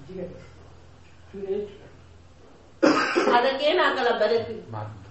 ಅದಕ್ಕೇನಾಗಲ್ಲ ಬರೀ ಮಾತು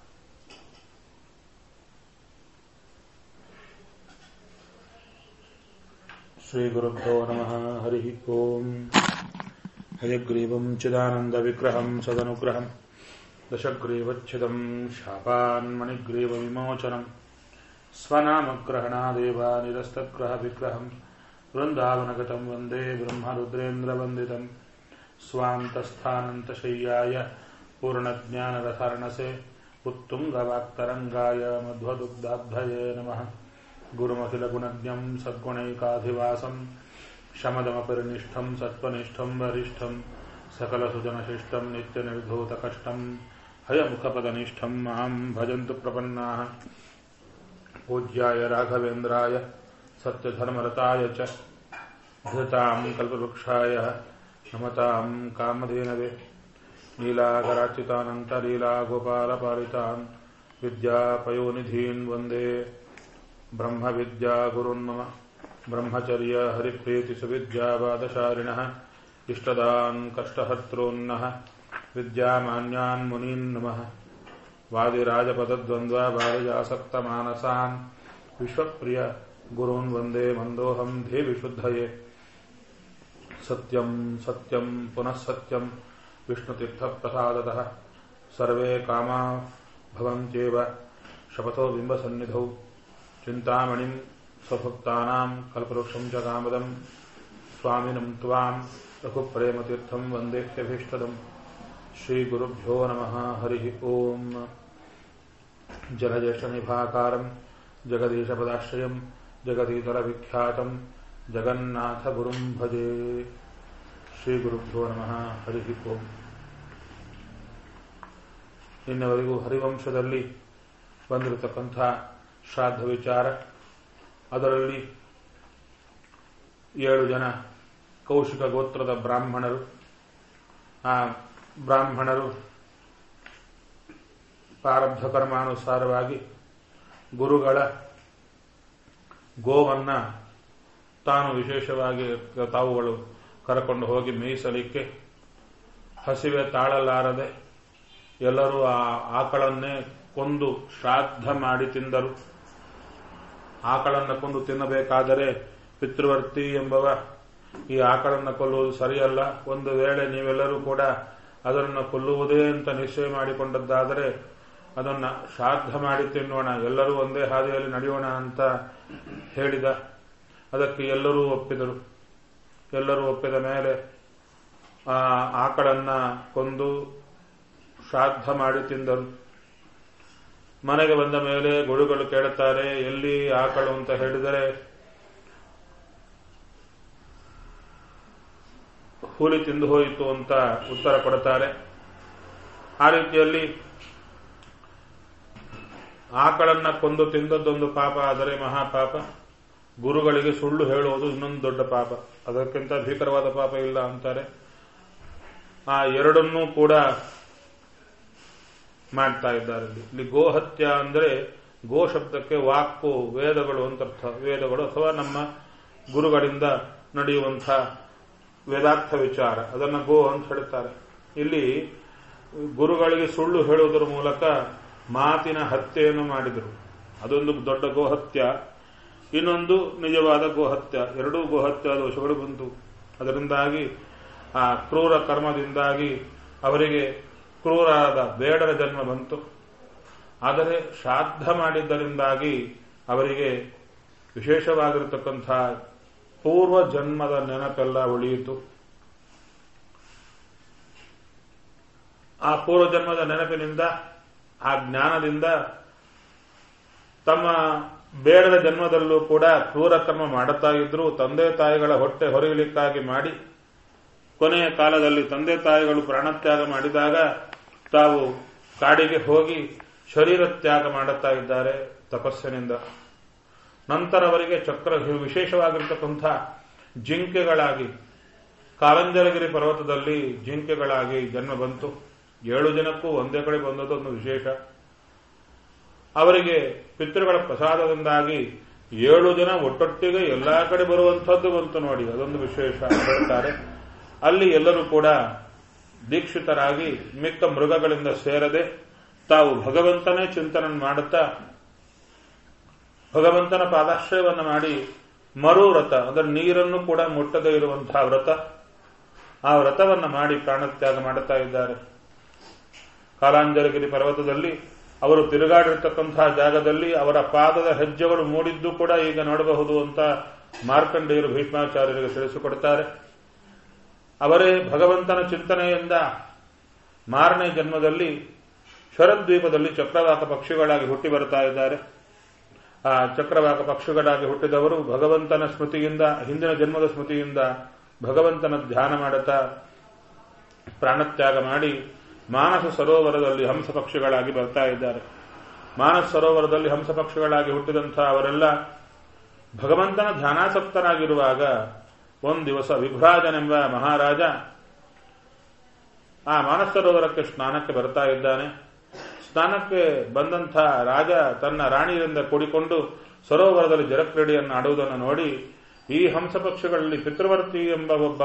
श्रीगुरुभ्यो नमः हरिः ओम् हयग्रीवम् चिदानन्दविग्रहम् सदनुग्रहम् दशग्रीवच्छिदम् शापान्मणिग्रीवविमोचनम् स्वनामग्रहणादेव निरस्तग्रहविग्रहम् वृन्दावनगतम् वन्दे ब्रह्मरुद्रेन्द्रवन्दितम् स्वान्तस्थानन्तशय्याय पूर्णज्ञानरसार्णसे उत्तुङ्गवाक्तरङ्गाय मध्वदुग्धाब्धये नमः गुरुमखिलगुणज्ञम् सद्गुणैकाधिवासम् शमदमपरिनिष्ठम् सत्त्वनिष्ठम् वरिष्ठम् सकलसुजनशिष्टम् नित्यनिर्धूतकष्टम् हयमुखपदनिष्ठम् माम् भजन्तु प्रपन्नाः पूज्याय राघवेन्द्राय सत्यधर्मरताय च धृताम् कल्पवृक्षाय नमताम् कामधेनवे नीलाकराचितानन्तलीलागोपालपालितान् विद्यापयोनिधीन् वन्दे ब्रह्मविद्यागुरुन् मम ब्रह्मचर्य हरिप्रीतिसुविद्यावादशारिणः इष्टदान् कष्टहर्तॄन्नः विद्यामान्यान् मुनीन् नमः वादिराजपदद्वन्द्वबालिजासक्तमानसान् विश्वप्रिय गुरून् वन्दे मन्दोऽहम् देविशुद्धये सत्यम् सत्यम् पुनः सत्यम् विष्णुतीर्थप्रसादतः सर्वे कामा भवन्त्येव शपथो बिम्बसन्निधौ चिन्तामणिम् स्वभक्तानाम् कल्पवृक्षम् च कामदम् स्वामिनम् त्वाम् रघुप्रेमतीर्थम् वन्देह्यभीष्टदम् श्रीगुरुभ्यो नमः हरिः ओम् जलज्येष्ठनिभाकारम् जगदीशपदाश्रयम् जगदीतरविख्यातम् जगन्नाथगुरुम् भजे ಶ್ರೀಗುರುಭ್ಯೋ ನಮಃ ಹರಿ ಓಂ ಇನ್ನವರೆಗೂ ಹರಿವಂಶದಲ್ಲಿ ಬಂದಿರತಕ್ಕಂಥ ಶ್ರಾದ್ದ ವಿಚಾರ ಅದರಲ್ಲಿ ಏಳು ಜನ ಕೌಶಿಕ ಗೋತ್ರದ ಬ್ರಾಹ್ಮಣರು ಆ ಬ್ರಾಹ್ಮಣರು ಪ್ರಾರಬ್ಧ ಕರ್ಮಾನುಸಾರವಾಗಿ ಗುರುಗಳ ಗೋವನ್ನ ತಾನು ವಿಶೇಷವಾಗಿ ತಾವುಗಳು ಕರಕೊಂಡು ಹೋಗಿ ಮೇಯಿಸಲಿಕ್ಕೆ ಹಸಿವೆ ತಾಳಲಾರದೆ ಎಲ್ಲರೂ ಆ ಆಕಳನ್ನೇ ಕೊಂದು ಶ್ರಾದ್ದ ಮಾಡಿ ತಿಂದರು ಆಕಳನ್ನು ಕೊಂದು ತಿನ್ನಬೇಕಾದರೆ ಪಿತೃವರ್ತಿ ಎಂಬವ ಈ ಆಕಳನ್ನು ಕೊಲ್ಲುವುದು ಸರಿಯಲ್ಲ ಒಂದು ವೇಳೆ ನೀವೆಲ್ಲರೂ ಕೂಡ ಅದನ್ನು ಕೊಲ್ಲುವುದೇ ಅಂತ ನಿಶ್ಚಯ ಮಾಡಿಕೊಂಡದ್ದಾದರೆ ಅದನ್ನ ಶ್ರಾದ್ದ ಮಾಡಿ ತಿನ್ನೋಣ ಎಲ್ಲರೂ ಒಂದೇ ಹಾದಿಯಲ್ಲಿ ನಡೆಯೋಣ ಅಂತ ಹೇಳಿದ ಅದಕ್ಕೆ ಎಲ್ಲರೂ ಒಪ್ಪಿದರು ಎಲ್ಲರೂ ಒಪ್ಪಿದ ಮೇಲೆ ಆ ಆಕಳನ್ನ ಕೊಂದು ಶ್ರಾದ್ದ ಮಾಡಿ ತಿಂದರು ಮನೆಗೆ ಬಂದ ಮೇಲೆ ಗುರುಗಳು ಕೇಳುತ್ತಾರೆ ಎಲ್ಲಿ ಆಕಳು ಅಂತ ಹೇಳಿದರೆ ಹುಲಿ ತಿಂದು ಹೋಯಿತು ಅಂತ ಉತ್ತರ ಕೊಡುತ್ತಾರೆ ಆ ರೀತಿಯಲ್ಲಿ ಆಕಳನ್ನ ಕೊಂದು ತಿಂದದ್ದೊಂದು ಪಾಪ ಆದರೆ ಮಹಾಪಾಪ ಗುರುಗಳಿಗೆ ಸುಳ್ಳು ಹೇಳುವುದು ಇನ್ನೊಂದು ದೊಡ್ಡ ಪಾಪ ಅದಕ್ಕಿಂತ ಭೀಕರವಾದ ಪಾಪ ಇಲ್ಲ ಅಂತಾರೆ ಆ ಎರಡನ್ನೂ ಕೂಡ ಮಾಡ್ತಾ ಇದ್ದಾರೆ ಇಲ್ಲಿ ಇಲ್ಲಿ ಗೋಹತ್ಯ ಅಂದ್ರೆ ಗೋ ಶಬ್ದಕ್ಕೆ ವಾಕು ವೇದಗಳು ಅಂತ ಅರ್ಥ ವೇದಗಳು ಅಥವಾ ನಮ್ಮ ಗುರುಗಳಿಂದ ನಡೆಯುವಂಥ ವೇದಾರ್ಥ ವಿಚಾರ ಅದನ್ನ ಗೋ ಅಂತ ಹೇಳ್ತಾರೆ ಇಲ್ಲಿ ಗುರುಗಳಿಗೆ ಸುಳ್ಳು ಹೇಳುವುದರ ಮೂಲಕ ಮಾತಿನ ಹತ್ಯೆಯನ್ನು ಮಾಡಿದರು ಅದೊಂದು ದೊಡ್ಡ ಗೋಹತ್ಯ ಇನ್ನೊಂದು ನಿಜವಾದ ಗೋಹತ್ಯ ಎರಡೂ ಗೋಹತ್ಯ ದೋಷಗಳು ಬಂತು ಅದರಿಂದಾಗಿ ಆ ಕ್ರೂರ ಕರ್ಮದಿಂದಾಗಿ ಅವರಿಗೆ ಕ್ರೂರಾದ ಬೇಡರ ಜನ್ಮ ಬಂತು ಆದರೆ ಶ್ರಾದ್ದ ಮಾಡಿದ್ದರಿಂದಾಗಿ ಅವರಿಗೆ ವಿಶೇಷವಾಗಿರತಕ್ಕಂಥ ಪೂರ್ವ ಜನ್ಮದ ನೆನಪೆಲ್ಲ ಉಳಿಯಿತು ಆ ಪೂರ್ವ ಜನ್ಮದ ನೆನಪಿನಿಂದ ಆ ಜ್ಞಾನದಿಂದ ತಮ್ಮ ಬೇಡದ ಜನ್ಮದಲ್ಲೂ ಕೂಡ ಕ್ರೂರ ಕರ್ಮ ಮಾಡುತ್ತಾ ಇದ್ರು ತಂದೆ ತಾಯಿಗಳ ಹೊಟ್ಟೆ ಹೊರೆಯಲಿಕ್ಕಾಗಿ ಮಾಡಿ ಕೊನೆಯ ಕಾಲದಲ್ಲಿ ತಂದೆ ತಾಯಿಗಳು ಪ್ರಾಣತ್ಯಾಗ ಮಾಡಿದಾಗ ತಾವು ಕಾಡಿಗೆ ಹೋಗಿ ಶರೀರ ತ್ಯಾಗ ಮಾಡುತ್ತಾ ಇದ್ದಾರೆ ತಪಸ್ಸಿನಿಂದ ನಂತರ ಅವರಿಗೆ ಚಕ್ರ ವಿಶೇಷವಾಗಿರ್ತಕ್ಕಂಥ ಜಿಂಕೆಗಳಾಗಿ ಕಾರಂಜರಗಿರಿ ಪರ್ವತದಲ್ಲಿ ಜಿಂಕೆಗಳಾಗಿ ಜನ್ಮ ಬಂತು ಏಳು ಜನಕ್ಕೂ ಒಂದೇ ಕಡೆ ಬಂದದ್ದು ಒಂದು ವಿಶೇಷ ಅವರಿಗೆ ಪಿತೃಗಳ ಪ್ರಸಾದದಿಂದಾಗಿ ಏಳು ಜನ ಒಟ್ಟೊಟ್ಟಿಗೆ ಎಲ್ಲಾ ಕಡೆ ಬರುವಂಥದ್ದು ಬಂತು ನೋಡಿ ಅದೊಂದು ವಿಶೇಷ ಹೇಳ್ತಾರೆ ಅಲ್ಲಿ ಎಲ್ಲರೂ ಕೂಡ ದೀಕ್ಷಿತರಾಗಿ ಮಿಕ್ಕ ಮೃಗಗಳಿಂದ ಸೇರದೆ ತಾವು ಭಗವಂತನೇ ಚಿಂತನೆ ಮಾಡುತ್ತಾ ಭಗವಂತನ ಪಾದಾಶ್ರಯವನ್ನು ಮಾಡಿ ಮರು ವ್ರತ ಅದರ ನೀರನ್ನು ಕೂಡ ಮುಟ್ಟದೇ ಇರುವಂತಹ ವ್ರತ ಆ ವ್ರತವನ್ನು ಮಾಡಿ ಪ್ರಾಣತ್ಯಾಗ ಮಾಡುತ್ತಾ ಇದ್ದಾರೆ ಕಾಲಾಂಜಲಗಿರಿ ಪರ್ವತದಲ್ಲಿ ಅವರು ತಿರುಗಾಡಿರ್ತಕ್ಕಂತಹ ಜಾಗದಲ್ಲಿ ಅವರ ಪಾದದ ಹೆಜ್ಜೆಗಳು ಮೂಡಿದ್ದು ಕೂಡ ಈಗ ನೋಡಬಹುದು ಅಂತ ಮಾರ್ಕಂಡೇಯರು ಭೀಷ್ಮಾಚಾರ್ಯರಿಗೆ ತಿಳಿಸಿಕೊಡುತ್ತಾರೆ ಅವರೇ ಭಗವಂತನ ಚಿಂತನೆಯಿಂದ ಮಾರನೇ ಜನ್ಮದಲ್ಲಿ ಶರದ್ವೀಪದಲ್ಲಿ ಚಕ್ರವಾಕ ಪಕ್ಷಿಗಳಾಗಿ ಹುಟ್ಟಿ ಬರ್ತಾ ಇದ್ದಾರೆ ಆ ಚಕ್ರವಾಕ ಪಕ್ಷಿಗಳಾಗಿ ಹುಟ್ಟಿದವರು ಭಗವಂತನ ಸ್ಮೃತಿಯಿಂದ ಹಿಂದಿನ ಜನ್ಮದ ಸ್ಮೃತಿಯಿಂದ ಭಗವಂತನ ಧ್ಯಾನ ಮಾಡುತ್ತಾ ಪ್ರಾಣತ್ಯಾಗ ಮಾಡಿ ಮಾನಸ ಸರೋವರದಲ್ಲಿ ಹಂಸ ಪಕ್ಷಿಗಳಾಗಿ ಬರ್ತಾ ಇದ್ದಾರೆ ಮಾನಸ ಸರೋವರದಲ್ಲಿ ಹಂಸ ಪಕ್ಷಿಗಳಾಗಿ ಹುಟ್ಟಿದಂತಹ ಅವರೆಲ್ಲ ಭಗವಂತನ ಧ್ಯಾನಾಸಕ್ತರಾಗಿರುವಾಗ ಒಂದು ದಿವಸ ವಿಭ್ರಾಜನೆಂಬ ಮಹಾರಾಜ ಆ ಮಾನಸ ಸರೋವರಕ್ಕೆ ಸ್ನಾನಕ್ಕೆ ಬರ್ತಾ ಇದ್ದಾನೆ ಸ್ನಾನಕ್ಕೆ ಬಂದಂಥ ರಾಜ ತನ್ನ ರಾಣಿಯರಿಂದ ಕೂಡಿಕೊಂಡು ಸರೋವರದಲ್ಲಿ ಜಲಕ್ರೀಡೆಯನ್ನು ಆಡುವುದನ್ನು ನೋಡಿ ಈ ಹಂಸ ಪಕ್ಷಿಗಳಲ್ಲಿ ಪಿತೃವರ್ತಿ ಎಂಬ ಒಬ್ಬ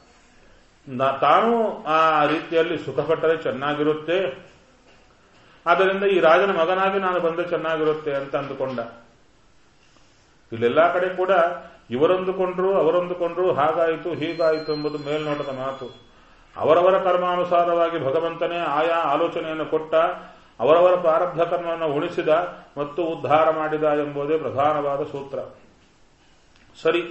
ತಾನೂ ಆ ರೀತಿಯಲ್ಲಿ ಸುಖಪಟ್ಟರೆ ಚೆನ್ನಾಗಿರುತ್ತೆ ಆದ್ದರಿಂದ ಈ ರಾಜನ ಮಗನಾಗಿ ನಾನು ಬಂದರೆ ಚೆನ್ನಾಗಿರುತ್ತೆ ಅಂತ ಅಂದುಕೊಂಡ ಇಲ್ಲೆಲ್ಲಾ ಕಡೆ ಕೂಡ ಇವರೊಂದುಕೊಂಡ್ರು ಅವರೊಂದುಕೊಂಡ್ರು ಹಾಗಾಯಿತು ಹೀಗಾಯಿತು ಎಂಬುದು ಮೇಲ್ನೋಟದ ಮಾತು ಅವರವರ ಕರ್ಮಾನುಸಾರವಾಗಿ ಭಗವಂತನೇ ಆಯಾ ಆಲೋಚನೆಯನ್ನು ಕೊಟ್ಟ ಅವರವರ ಪ್ರಾರಬ್ಧ ಕರ್ಮವನ್ನು ಉಣಿಸಿದ ಮತ್ತು ಉದ್ಧಾರ ಮಾಡಿದ ಎಂಬುದೇ ಪ್ರಧಾನವಾದ ಸೂತ್ರ ಸರಿ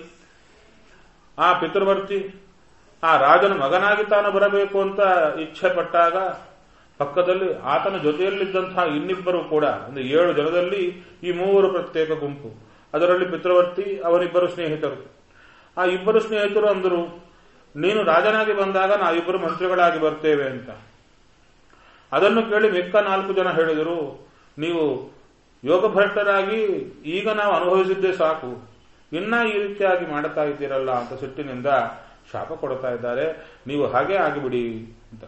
ಆ ಪಿತೃವರ್ತಿ ಆ ರಾಜನ ಮಗನಾಗಿ ತಾನು ಬರಬೇಕು ಅಂತ ಇಚ್ಛೆ ಪಟ್ಟಾಗ ಪಕ್ಕದಲ್ಲಿ ಆತನ ಜೊತೆಯಲ್ಲಿದ್ದಂತಹ ಇನ್ನಿಬ್ಬರು ಕೂಡ ಒಂದು ಏಳು ಜನದಲ್ಲಿ ಈ ಮೂವರು ಪ್ರತ್ಯೇಕ ಗುಂಪು ಅದರಲ್ಲಿ ಪಿತೃವರ್ತಿ ಅವರಿಬ್ಬರು ಸ್ನೇಹಿತರು ಆ ಇಬ್ಬರು ಸ್ನೇಹಿತರು ಅಂದರು ನೀನು ರಾಜನಾಗಿ ಬಂದಾಗ ನಾವಿಬ್ಬರು ಮಂತ್ರಿಗಳಾಗಿ ಬರ್ತೇವೆ ಅಂತ ಅದನ್ನು ಕೇಳಿ ಮಿಕ್ಕ ನಾಲ್ಕು ಜನ ಹೇಳಿದರು ನೀವು ಯೋಗಭ್ರಷ್ಟರಾಗಿ ಈಗ ನಾವು ಅನುಭವಿಸಿದ್ದೇ ಸಾಕು ಇನ್ನ ಈ ರೀತಿಯಾಗಿ ಮಾಡುತ್ತಾ ಇದ್ದೀರಲ್ಲ ಅಂತ ಸಿಟ್ಟಿನಿಂದ ಶಾಪ ಕೊಡ್ತಾ ಇದ್ದಾರೆ ನೀವು ಹಾಗೆ ಆಗಿಬಿಡಿ ಅಂತ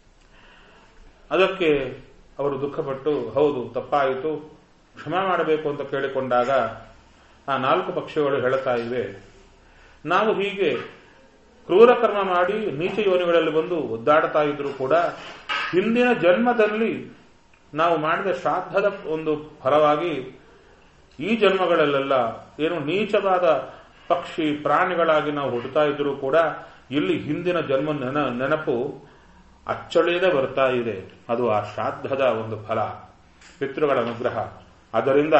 ಅದಕ್ಕೆ ಅವರು ದುಃಖಪಟ್ಟು ಹೌದು ತಪ್ಪಾಯಿತು ಕ್ಷಮ ಮಾಡಬೇಕು ಅಂತ ಕೇಳಿಕೊಂಡಾಗ ಆ ನಾಲ್ಕು ಪಕ್ಷಿಗಳು ಹೇಳುತ್ತಾ ಇವೆ ನಾವು ಹೀಗೆ ಕ್ರೂರ ಕರ್ಮ ಮಾಡಿ ನೀಚ ಯೋನಿಗಳಲ್ಲಿ ಬಂದು ಒದ್ದಾಡ್ತಾ ಇದ್ರು ಕೂಡ ಹಿಂದಿನ ಜನ್ಮದಲ್ಲಿ ನಾವು ಮಾಡಿದ ಶ್ರಾದ್ದದ ಒಂದು ಫಲವಾಗಿ ಈ ಜನ್ಮಗಳಲ್ಲೆಲ್ಲ ಏನು ನೀಚವಾದ ಪಕ್ಷಿ ಪ್ರಾಣಿಗಳಾಗಿ ನಾವು ಹುಟ್ಟುತ್ತಾ ಇದ್ರೂ ಕೂಡ ಇಲ್ಲಿ ಹಿಂದಿನ ಜನ್ಮ ನೆನ ನೆನಪು ಅಚ್ಚಳಿಯದೆ ಬರ್ತಾ ಇದೆ ಅದು ಆ ಶ್ರಾದ್ದದ ಒಂದು ಫಲ ಪಿತೃಗಳ ಅನುಗ್ರಹ ಆದ್ದರಿಂದ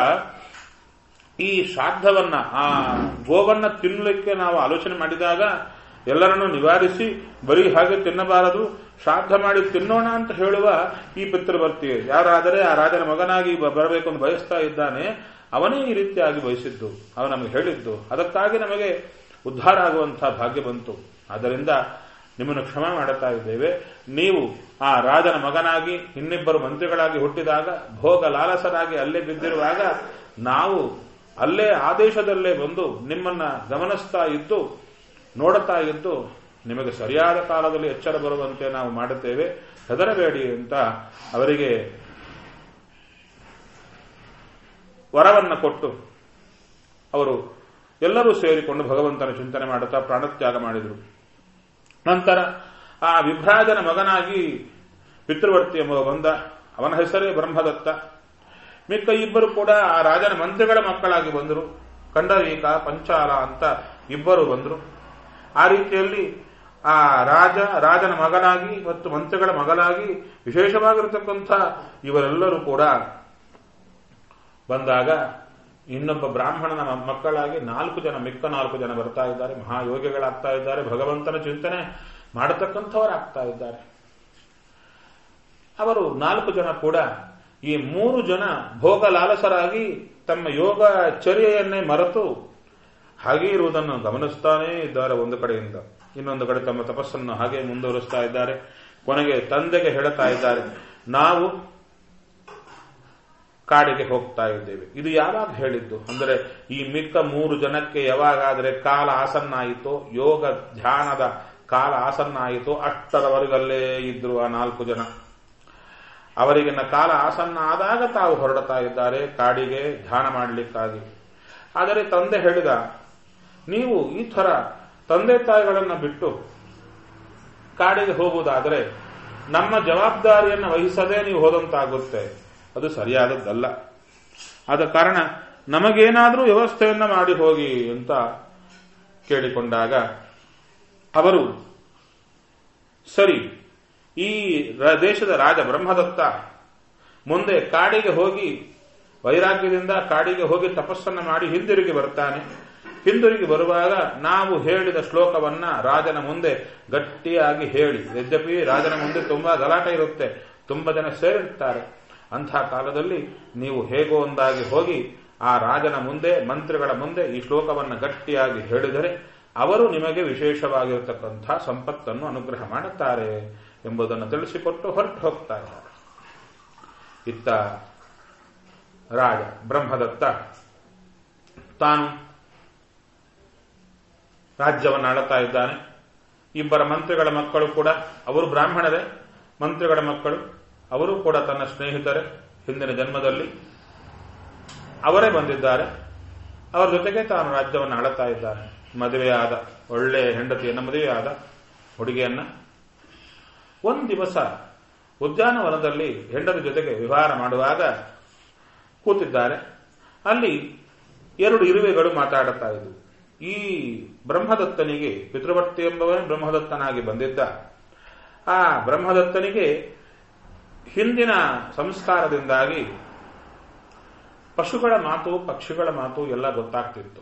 ಈ ಶ್ರಾದ್ದವನ್ನ ಆ ಗೋವನ್ನ ತಿನ್ನಲಿಕ್ಕೆ ನಾವು ಆಲೋಚನೆ ಮಾಡಿದಾಗ ಎಲ್ಲರನ್ನು ನಿವಾರಿಸಿ ಬರೀ ಹಾಗೆ ತಿನ್ನಬಾರದು ಶ್ರಾದ್ದ ಮಾಡಿ ತಿನ್ನೋಣ ಅಂತ ಹೇಳುವ ಈ ಪಿತೃವರ್ತಿ ಯಾರಾದರೆ ಆ ರಾಜನ ಮಗನಾಗಿ ಬರಬೇಕು ಅಂತ ಬಯಸ್ತಾ ಇದ್ದಾನೆ ಅವನೇ ಈ ರೀತಿಯಾಗಿ ಬಯಸಿದ್ದು ಅವನು ನಮಗೆ ಹೇಳಿದ್ದು ಅದಕ್ಕಾಗಿ ನಮಗೆ ಉದ್ಧಾರ ಆಗುವಂತಹ ಭಾಗ್ಯ ಬಂತು ಆದ್ದರಿಂದ ನಿಮ್ಮನ್ನು ಕ್ಷಮ ಮಾಡುತ್ತಾ ಇದ್ದೇವೆ ನೀವು ಆ ರಾಜನ ಮಗನಾಗಿ ಇನ್ನಿಬ್ಬರು ಮಂತ್ರಿಗಳಾಗಿ ಹುಟ್ಟಿದಾಗ ಭೋಗ ಲಾಲಸರಾಗಿ ಅಲ್ಲೇ ಬಿದ್ದಿರುವಾಗ ನಾವು ಅಲ್ಲೇ ಆದೇಶದಲ್ಲೇ ಬಂದು ನಿಮ್ಮನ್ನ ಗಮನಿಸ್ತಾ ಇದ್ದು ನೋಡುತ್ತಾ ಇದ್ದು ನಿಮಗೆ ಸರಿಯಾದ ಕಾಲದಲ್ಲಿ ಎಚ್ಚರ ಬರುವಂತೆ ನಾವು ಮಾಡುತ್ತೇವೆ ಹೆದರಬೇಡಿ ಅಂತ ಅವರಿಗೆ ವರವನ್ನ ಕೊಟ್ಟು ಅವರು ಎಲ್ಲರೂ ಸೇರಿಕೊಂಡು ಭಗವಂತನ ಚಿಂತನೆ ಮಾಡುತ್ತಾ ಪ್ರಾಣತ್ಯಾಗ ಮಾಡಿದರು ನಂತರ ಆ ವಿಭ್ರಾಜನ ಮಗನಾಗಿ ಪಿತೃವರ್ತಿ ಎಂಬ ಬಂದ ಅವನ ಹೆಸರೇ ಬ್ರಹ್ಮದತ್ತ ಮಿಕ್ಕ ಇಬ್ಬರು ಕೂಡ ಆ ರಾಜನ ಮಂತ್ರಿಗಳ ಮಕ್ಕಳಾಗಿ ಬಂದರು ಕಂಡವೀಕ ಪಂಚಾಲ ಅಂತ ಇಬ್ಬರು ಬಂದರು ಆ ರೀತಿಯಲ್ಲಿ ಆ ರಾಜ ರಾಜನ ಮಗನಾಗಿ ಮತ್ತು ಮಂತ್ರಿಗಳ ಮಗನಾಗಿ ವಿಶೇಷವಾಗಿರತಕ್ಕಂಥ ಇವರೆಲ್ಲರೂ ಕೂಡ ಬಂದಾಗ ಇನ್ನೊಬ್ಬ ಬ್ರಾಹ್ಮಣನ ಮಕ್ಕಳಾಗಿ ನಾಲ್ಕು ಜನ ಮಿಕ್ಕ ನಾಲ್ಕು ಜನ ಬರ್ತಾ ಇದ್ದಾರೆ ಮಹಾಯೋಗಿಗಳಾಗ್ತಾ ಇದ್ದಾರೆ ಭಗವಂತನ ಚಿಂತನೆ ಮಾಡತಕ್ಕಂಥವರಾಗ್ತಾ ಇದ್ದಾರೆ ಅವರು ನಾಲ್ಕು ಜನ ಕೂಡ ಈ ಮೂರು ಜನ ಭೋಗ ಲಾಲಸರಾಗಿ ತಮ್ಮ ಯೋಗ ಚರ್ಯೆಯನ್ನೇ ಮರೆತು ಹಾಗೆ ಇರುವುದನ್ನು ಗಮನಿಸ್ತಾನೇ ಇದ್ದಾರೆ ಒಂದು ಕಡೆಯಿಂದ ಇನ್ನೊಂದು ಕಡೆ ತಮ್ಮ ತಪಸ್ಸನ್ನು ಹಾಗೆ ಮುಂದುವರಿಸ್ತಾ ಇದ್ದಾರೆ ಕೊನೆಗೆ ತಂದೆಗೆ ಹೇಳುತ್ತಾ ಇದ್ದಾರೆ ನಾವು ಕಾಡಿಗೆ ಹೋಗ್ತಾ ಇದ್ದೇವೆ ಇದು ಯಾವಾಗ ಹೇಳಿದ್ದು ಅಂದರೆ ಈ ಮಿಕ್ಕ ಮೂರು ಜನಕ್ಕೆ ಯಾವಾಗಾದರೆ ಕಾಲ ಆಸನ್ನ ಆಯಿತೋ ಯೋಗ ಧ್ಯಾನದ ಕಾಲ ಆಸನ್ನ ಆಯಿತು ಅಷ್ಟರವರೆಗಲ್ಲೇ ಇದ್ರು ಆ ನಾಲ್ಕು ಜನ ಅವರಿಗಿನ ಕಾಲ ಆಸನ್ನ ಆದಾಗ ತಾವು ಹೊರಡುತ್ತಾ ಇದ್ದಾರೆ ಕಾಡಿಗೆ ಧ್ಯಾನ ಮಾಡಲಿಕ್ಕಾಗಿ ಆದರೆ ತಂದೆ ಹೇಳಿದ ನೀವು ಈ ಥರ ತಂದೆ ತಾಯಿಗಳನ್ನ ಬಿಟ್ಟು ಕಾಡಿಗೆ ಹೋಗುವುದಾದರೆ ನಮ್ಮ ಜವಾಬ್ದಾರಿಯನ್ನು ವಹಿಸದೆ ನೀವು ಹೋದಂತಾಗುತ್ತೆ ಅದು ಸರಿಯಾದದ್ದಲ್ಲ ಆದ ಕಾರಣ ನಮಗೇನಾದರೂ ವ್ಯವಸ್ಥೆಯನ್ನ ಮಾಡಿ ಹೋಗಿ ಅಂತ ಕೇಳಿಕೊಂಡಾಗ ಅವರು ಸರಿ ಈ ರ- ದೇಶದ ರಾಜ ಬ್ರಹ್ಮದತ್ತ ಮುಂದೆ ಕಾಡಿಗೆ ಹೋಗಿ ವೈರಾಗ್ಯದಿಂದ ಕಾಡಿಗೆ ಹೋಗಿ ತಪಸ್ಸನ್ನ ಮಾಡಿ ಹಿಂದಿರುಗಿ ಬರ್ತಾನೆ ಹಿಂದಿರುಗಿ ಬರುವಾಗ ನಾವು ಹೇಳಿದ ಶ್ಲೋಕವನ್ನ ರಾಜನ ಮುಂದೆ ಗಟ್ಟಿಯಾಗಿ ಹೇಳಿ ಯದ್ಯಪಿ ರಾಜನ ಮುಂದೆ ತುಂಬಾ ಗಲಾಟೆ ಇರುತ್ತೆ ತುಂಬಾ ಜನ ಸೇರಿರ್ತಾರೆ ಅಂಥ ಕಾಲದಲ್ಲಿ ನೀವು ಹೇಗೋ ಒಂದಾಗಿ ಹೋಗಿ ಆ ರಾಜನ ಮುಂದೆ ಮಂತ್ರಿಗಳ ಮುಂದೆ ಈ ಶ್ಲೋಕವನ್ನು ಗಟ್ಟಿಯಾಗಿ ಹೇಳಿದರೆ ಅವರು ನಿಮಗೆ ವಿಶೇಷವಾಗಿರತಕ್ಕಂಥ ಸಂಪತ್ತನ್ನು ಅನುಗ್ರಹ ಮಾಡುತ್ತಾರೆ ಎಂಬುದನ್ನು ತಿಳಿಸಿಕೊಟ್ಟು ಹೊರಟು ಹೋಗ್ತಾ ಇದ್ದಾರೆ ಇತ್ತ ರಾಜ ಬ್ರಹ್ಮದತ್ತ ತಾನು ರಾಜ್ಯವನ್ನು ಆಳುತ್ತಾ ಇದ್ದಾನೆ ಇಬ್ಬರ ಮಂತ್ರಿಗಳ ಮಕ್ಕಳು ಕೂಡ ಅವರು ಬ್ರಾಹ್ಮಣರೇ ಮಂತ್ರಿಗಳ ಮಕ್ಕಳು ಅವರು ಕೂಡ ತನ್ನ ಸ್ನೇಹಿತರೆ ಹಿಂದಿನ ಜನ್ಮದಲ್ಲಿ ಅವರೇ ಬಂದಿದ್ದಾರೆ ಅವರ ಜೊತೆಗೆ ತಾನು ರಾಜ್ಯವನ್ನು ಆಳುತ್ತಾ ಇದ್ದಾನೆ ಮದುವೆಯಾದ ಒಳ್ಳೆಯ ಹೆಂಡತಿಯನ್ನು ಮದುವೆಯಾದ ಹುಡುಗಿಯನ್ನ ಒಂದು ದಿವಸ ಉದ್ಯಾನವನದಲ್ಲಿ ಹೆಂಡತಿ ಜೊತೆಗೆ ವಿಹಾರ ಮಾಡುವಾಗ ಕೂತಿದ್ದಾರೆ ಅಲ್ಲಿ ಎರಡು ಇರುವೆಗಳು ಮಾತಾಡುತ್ತಾ ಇದ್ವು ಈ ಬ್ರಹ್ಮದತ್ತನಿಗೆ ಪಿತೃವರ್ತಿ ಎಂಬವನೇ ಬ್ರಹ್ಮದತ್ತನಾಗಿ ಬಂದಿದ್ದ ಆ ಬ್ರಹ್ಮದತ್ತನಿಗೆ ಹಿಂದಿನ ಸಂಸ್ಕಾರದಿಂದಾಗಿ ಪಶುಗಳ ಮಾತು ಪಕ್ಷಿಗಳ ಮಾತು ಎಲ್ಲ ಗೊತ್ತಾಗ್ತಿತ್ತು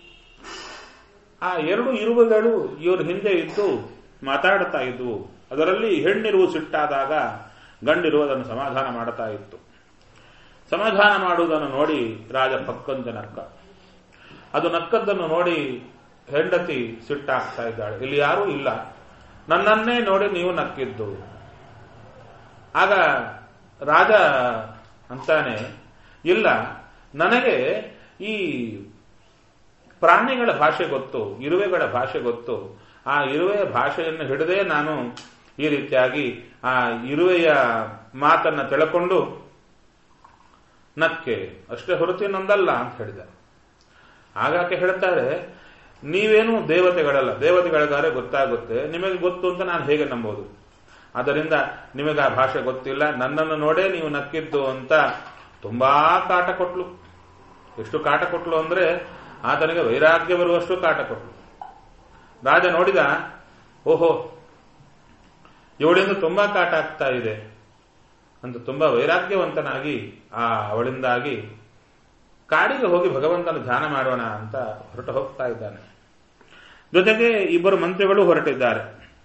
ಆ ಎರಡು ಇರುವೆಗಳು ಇವರು ಹಿಂದೆ ಇದ್ದು ಮಾತಾಡುತ್ತಾ ಇದ್ವು ಅದರಲ್ಲಿ ಹೆಣ್ಣಿರುವ ಸಿಟ್ಟಾದಾಗ ಗಂಡಿರುವ ಅದನ್ನು ಸಮಾಧಾನ ಮಾಡುತ್ತಾ ಇತ್ತು ಸಮಾಧಾನ ಮಾಡುವುದನ್ನು ನೋಡಿ ರಾಜ ಪಕ್ಕಂತ ನಕ್ಕ ಅದು ನಕ್ಕದ್ದನ್ನು ನೋಡಿ ಹೆಂಡತಿ ಸಿಟ್ಟಾಗ್ತಾ ಇದ್ದಾಳೆ ಇಲ್ಲಿ ಯಾರೂ ಇಲ್ಲ ನನ್ನನ್ನೇ ನೋಡಿ ನೀವು ನಕ್ಕಿದ್ದು ಆಗ ರಾಜ ಅಂತಾನೆ ಇಲ್ಲ ನನಗೆ ಈ ಪ್ರಾಣಿಗಳ ಭಾಷೆ ಗೊತ್ತು ಇರುವೆಗಳ ಭಾಷೆ ಗೊತ್ತು ಆ ಇರುವೆಯ ಭಾಷೆಯನ್ನು ಹಿಡದೆ ನಾನು ಈ ರೀತಿಯಾಗಿ ಆ ಇರುವೆಯ ಮಾತನ್ನ ತಿಳ್ಕೊಂಡು ನಕ್ಕೆ ಅಷ್ಟೇ ಹೊರತು ಇನ್ನೊಂದಲ್ಲ ಅಂತ ಹೇಳಿದ ಆಗಾಕೆ ಹೇಳ್ತಾರೆ ನೀವೇನು ದೇವತೆಗಳಲ್ಲ ದೇವತೆಗಳಿಗಾರೆ ಗೊತ್ತಾಗುತ್ತೆ ನಿಮಗೆ ಗೊತ್ತು ಅಂತ ನಾನು ಹೇಗೆ ನಂಬೋದು ಆದ್ದರಿಂದ ನಿಮಗೆ ಆ ಭಾಷೆ ಗೊತ್ತಿಲ್ಲ ನನ್ನನ್ನು ನೋಡೇ ನೀವು ನಕ್ಕಿದ್ದು ಅಂತ ತುಂಬಾ ಕಾಟ ಕೊಟ್ಲು ಎಷ್ಟು ಕಾಟ ಕೊಟ್ಲು ಅಂದ್ರೆ ಆತನಿಗೆ ವೈರಾಗ್ಯ ಬರುವಷ್ಟು ಕಾಟ ಕೊಟ್ಲು ರಾಜ ನೋಡಿದ ಓಹೋ ಇವಳಿಂದ ತುಂಬಾ ಕಾಟ ಆಗ್ತಾ ಇದೆ ಅಂತ ತುಂಬಾ ವೈರಾಗ್ಯವಂತನಾಗಿ ಆ ಅವಳಿಂದಾಗಿ ಕಾಡಿಗೆ ಹೋಗಿ ಭಗವಂತನ ಧ್ಯಾನ ಮಾಡೋಣ ಅಂತ ಹೊರಟು ಹೋಗ್ತಾ ಇದ್ದಾನೆ ಜೊತೆಗೆ ಇಬ್ಬರು ಮಂತ್ರಿಗಳು ಹೊರಟಿದ್ದಾರೆ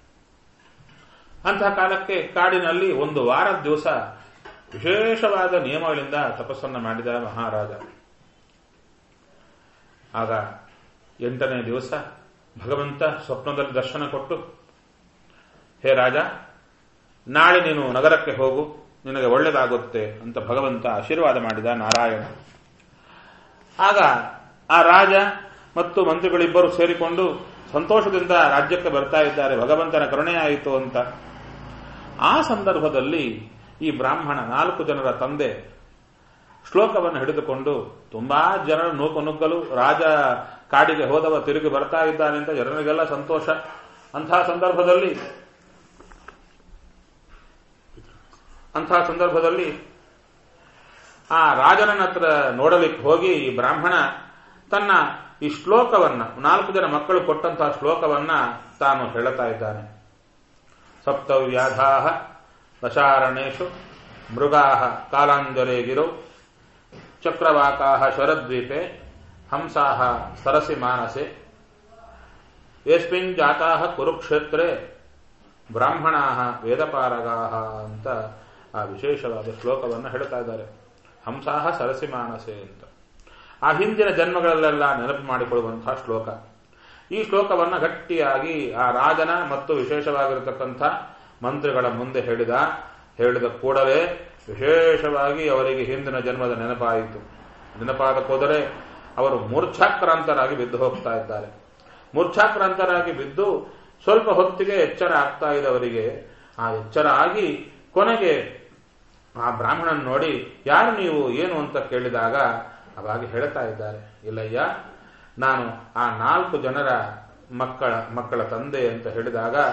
ಅಂತಹ ಕಾಲಕ್ಕೆ ಕಾಡಿನಲ್ಲಿ ಒಂದು ವಾರದ ದಿವಸ ವಿಶೇಷವಾದ ನಿಯಮಗಳಿಂದ ತಪಸ್ಸನ್ನು ಮಾಡಿದ ಮಹಾರಾಜ ಆಗ ಎಂಟನೇ ದಿವಸ ಭಗವಂತ ಸ್ವಪ್ನದಲ್ಲಿ ದರ್ಶನ ಕೊಟ್ಟು ಹೇ ರಾಜ ನಾಳೆ ನೀನು ನಗರಕ್ಕೆ ಹೋಗು ನಿನಗೆ ಒಳ್ಳೆಯದಾಗುತ್ತೆ ಅಂತ ಭಗವಂತ ಆಶೀರ್ವಾದ ಮಾಡಿದ ನಾರಾಯಣ ಆಗ ಆ ರಾಜ ಮತ್ತು ಮಂತ್ರಿಗಳಿಬ್ಬರು ಸೇರಿಕೊಂಡು ಸಂತೋಷದಿಂದ ರಾಜ್ಯಕ್ಕೆ ಬರ್ತಾ ಇದ್ದಾರೆ ಭಗವಂತನ ಕರುಣೆಯಾಯಿತು ಅಂತ ಆ ಸಂದರ್ಭದಲ್ಲಿ ಈ ಬ್ರಾಹ್ಮಣ ನಾಲ್ಕು ಜನರ ತಂದೆ ಶ್ಲೋಕವನ್ನು ಹಿಡಿದುಕೊಂಡು ತುಂಬಾ ಜನರು ನೂಕು ನುಗ್ಗಲು ರಾಜ ಕಾಡಿಗೆ ಹೋದವ ತಿರುಗಿ ಬರ್ತಾ ಇದ್ದಾನೆ ಅಂತ ಜನರಿಗೆಲ್ಲ ಸಂತೋಷ ಅಂತಹ ಸಂದರ್ಭದಲ್ಲಿ ಅಂತಹ ಸಂದರ್ಭದಲ್ಲಿ ಆ ರಾಜನ ಹತ್ರ ನೋಡಲಿಕ್ಕೆ ಹೋಗಿ ಈ ಬ್ರಾಹ್ಮಣ ತನ್ನ ಈ ಶ್ಲೋಕವನ್ನ ನಾಲ್ಕು ಜನ ಮಕ್ಕಳು ಕೊಟ್ಟಂತಹ ಶ್ಲೋಕವನ್ನ ತಾನು ಹೇಳುತ್ತಾ ಇದ್ದಾನೆ ಸಪ್ತವ್ಯಾಧಾ ದಶಾರಣೇಶು ಮೃಗಾ ಕಾಲಾಂಜಲೆ ಗಿರೌ ಚಕ್ರವಾಕಾ ಶರದ್ವೀಪೆ ಹಂಸಾ ಸರಸಿ ಮಾನಸೆ ಯಸ್ಮಿನ್ ಜಾತಾ ಕುರುಕ್ಷೇತ್ರೆ ಬ್ರಾಹ್ಮಣಾ ವೇದಪಾರಗಾ ಅಂತ ಆ ವಿಶೇಷವಾದ ಶ್ಲೋಕವನ್ನು ಹೇಳ್ತಾ ಇದ್ದಾರೆ ಹಂಸಾಹ ಸರಸಿ ಮಾನಸೆ ಅಂತ ಆ ಹಿಂದಿನ ಜನ್ಮಗಳಲ್ಲೆಲ್ಲ ನೆನಪು ಮಾಡಿಕೊಳ್ಳುವಂತಹ ಶ್ಲೋಕ ಈ ಶ್ಲೋಕವನ್ನ ಗಟ್ಟಿಯಾಗಿ ಆ ರಾಜನ ಮತ್ತು ವಿಶೇಷವಾಗಿರತಕ್ಕಂಥ ಮಂತ್ರಿಗಳ ಮುಂದೆ ಹೇಳಿದ ಹೇಳಿದ ಕೂಡಲೇ ವಿಶೇಷವಾಗಿ ಅವರಿಗೆ ಹಿಂದಿನ ಜನ್ಮದ ನೆನಪಾಯಿತು ನೆನಪಾದ ಕೂಡಲೇ ಅವರು ಮೂರ್ಛಾಕ್ರಾಂತರಾಗಿ ಬಿದ್ದು ಹೋಗ್ತಾ ಇದ್ದಾರೆ ಮೂರ್ಛಾಕ್ರಾಂತರಾಗಿ ಬಿದ್ದು ಸ್ವಲ್ಪ ಹೊತ್ತಿಗೆ ಎಚ್ಚರ ಆಗ್ತಾ ಇದೆ ಅವರಿಗೆ ಆ ಎಚ್ಚರ ಆಗಿ ಕೊನೆಗೆ ಆ ಬ್ರಾಹ್ಮಣನ್ ನೋಡಿ ಯಾರು ನೀವು ಏನು ಅಂತ ಕೇಳಿದಾಗ ಅವಾಗ ಹೇಳ್ತಾ ಇದ್ದಾರೆ ಇಲ್ಲಯ್ಯ ನಾನು ಆ ನಾಲ್ಕು ಜನರ ಮಕ್ಕಳ ಮಕ್ಕಳ ತಂದೆ ಅಂತ ಹೇಳಿದಾಗ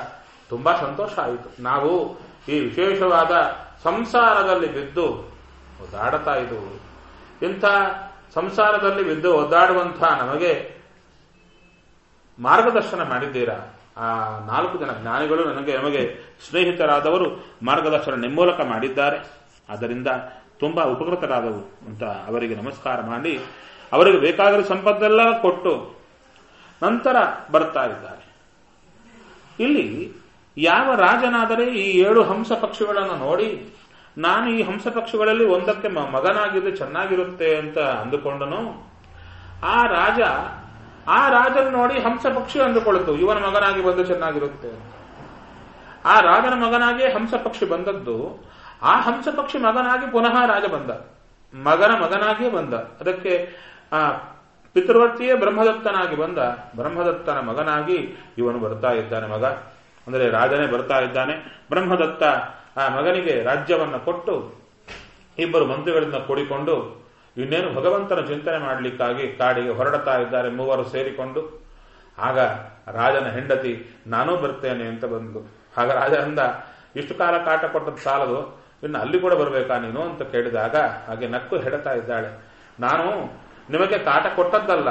ತುಂಬಾ ಸಂತೋಷ ಆಯಿತು ನಾವು ಈ ವಿಶೇಷವಾದ ಸಂಸಾರದಲ್ಲಿ ಬಿದ್ದು ಒದ್ದಾಡುತ್ತಾ ಇದ್ದವು ಇಂಥ ಸಂಸಾರದಲ್ಲಿ ಬಿದ್ದು ಒದ್ದಾಡುವಂತಹ ನಮಗೆ ಮಾರ್ಗದರ್ಶನ ಮಾಡಿದ್ದೀರಾ ಆ ನಾಲ್ಕು ಜನ ಜ್ಞಾನಿಗಳು ನನಗೆ ನಮಗೆ ಸ್ನೇಹಿತರಾದವರು ಮಾರ್ಗದರ್ಶನ ನಿಮ್ಮೂಲಕ ಮಾಡಿದ್ದಾರೆ ಆದ್ದರಿಂದ ತುಂಬಾ ಉಪಕೃತರಾದವು ಅಂತ ಅವರಿಗೆ ನಮಸ್ಕಾರ ಮಾಡಿ ಅವರಿಗೆ ಬೇಕಾಗಿರೋ ಸಂಪತ್ತೆಲ್ಲ ಕೊಟ್ಟು ನಂತರ ಬರ್ತಾ ಇದ್ದಾರೆ ಇಲ್ಲಿ ಯಾವ ರಾಜನಾದರೆ ಈ ಏಳು ಹಂಸ ಪಕ್ಷಿಗಳನ್ನು ನೋಡಿ ನಾನು ಈ ಹಂಸ ಪಕ್ಷಿಗಳಲ್ಲಿ ಒಂದಕ್ಕೆ ಮ- ಮಗನಾಗಿದ್ರೆ ಚೆನ್ನಾಗಿರುತ್ತೆ ಅಂತ ಅಂದುಕೊಂಡನು ಆ ರಾಜ ಆ ರಾಜನ ನೋಡಿ ಹಂಸ ಪಕ್ಷಿ ಅಂದುಕೊಳ್ತು ಇವನ ಮಗನಾಗಿ ಬಂದು ಚೆನ್ನಾಗಿರುತ್ತೆ ಅಂತ. ಆ ರಾಜನ ಮಗನಾಗಿ ಹಂಸ ಪಕ್ಷಿ ಬಂದದ್ದು ಆ ಹಂಸ ಪಕ್ಷಿ ಮಗನಾಗಿ ಪುನಃ ರಾಜ ಬಂದ ಮಗನ ಮಗನಾಗಿಯೇ ಬಂದ ಅದಕ್ಕೆ ಆ ಪಿತೃವರ್ತಿಯೇ ಬ್ರಹ್ಮದತ್ತನಾಗಿ ಬಂದ ಬ್ರಹ್ಮದತ್ತನ ಮಗನಾಗಿ ಇವನು ಬರ್ತಾ ಇದ್ದಾನೆ ಮಗ ಅಂದರೆ ರಾಜನೇ ಬರ್ತಾ ಇದ್ದಾನೆ ಬ್ರಹ್ಮದತ್ತ ಆ ಮಗನಿಗೆ ರಾಜ್ಯವನ್ನ ಕೊಟ್ಟು ಇಬ್ಬರು ಮಂತ್ರಿಗಳಿಂದ ಕೂಡಿಕೊಂಡು ಇನ್ನೇನು ಭಗವಂತನ ಚಿಂತನೆ ಮಾಡಲಿಕ್ಕಾಗಿ ಕಾಡಿಗೆ ಹೊರಡುತ್ತಾ ಇದ್ದಾರೆ ಮೂವರು ಸೇರಿಕೊಂಡು ಆಗ ರಾಜನ ಹೆಂಡತಿ ನಾನೂ ಬರ್ತೇನೆ ಅಂತ ಬಂದು ಆಗ ರಾಜ ಅಂದ ಇಷ್ಟು ಕಾಲ ಕಾಟ ಕೊಟ್ಟದ್ದು ಸಾಲದು ಇನ್ನು ಅಲ್ಲಿ ಕೂಡ ಬರಬೇಕಾ ನೀನು ಅಂತ ಕೇಳಿದಾಗ ಹಾಗೆ ನಕ್ಕು ಹೆಡತಾ ಇದ್ದಾಳೆ ನಾನು ನಿಮಗೆ ಕಾಟ ಕೊಟ್ಟದ್ದಲ್ಲ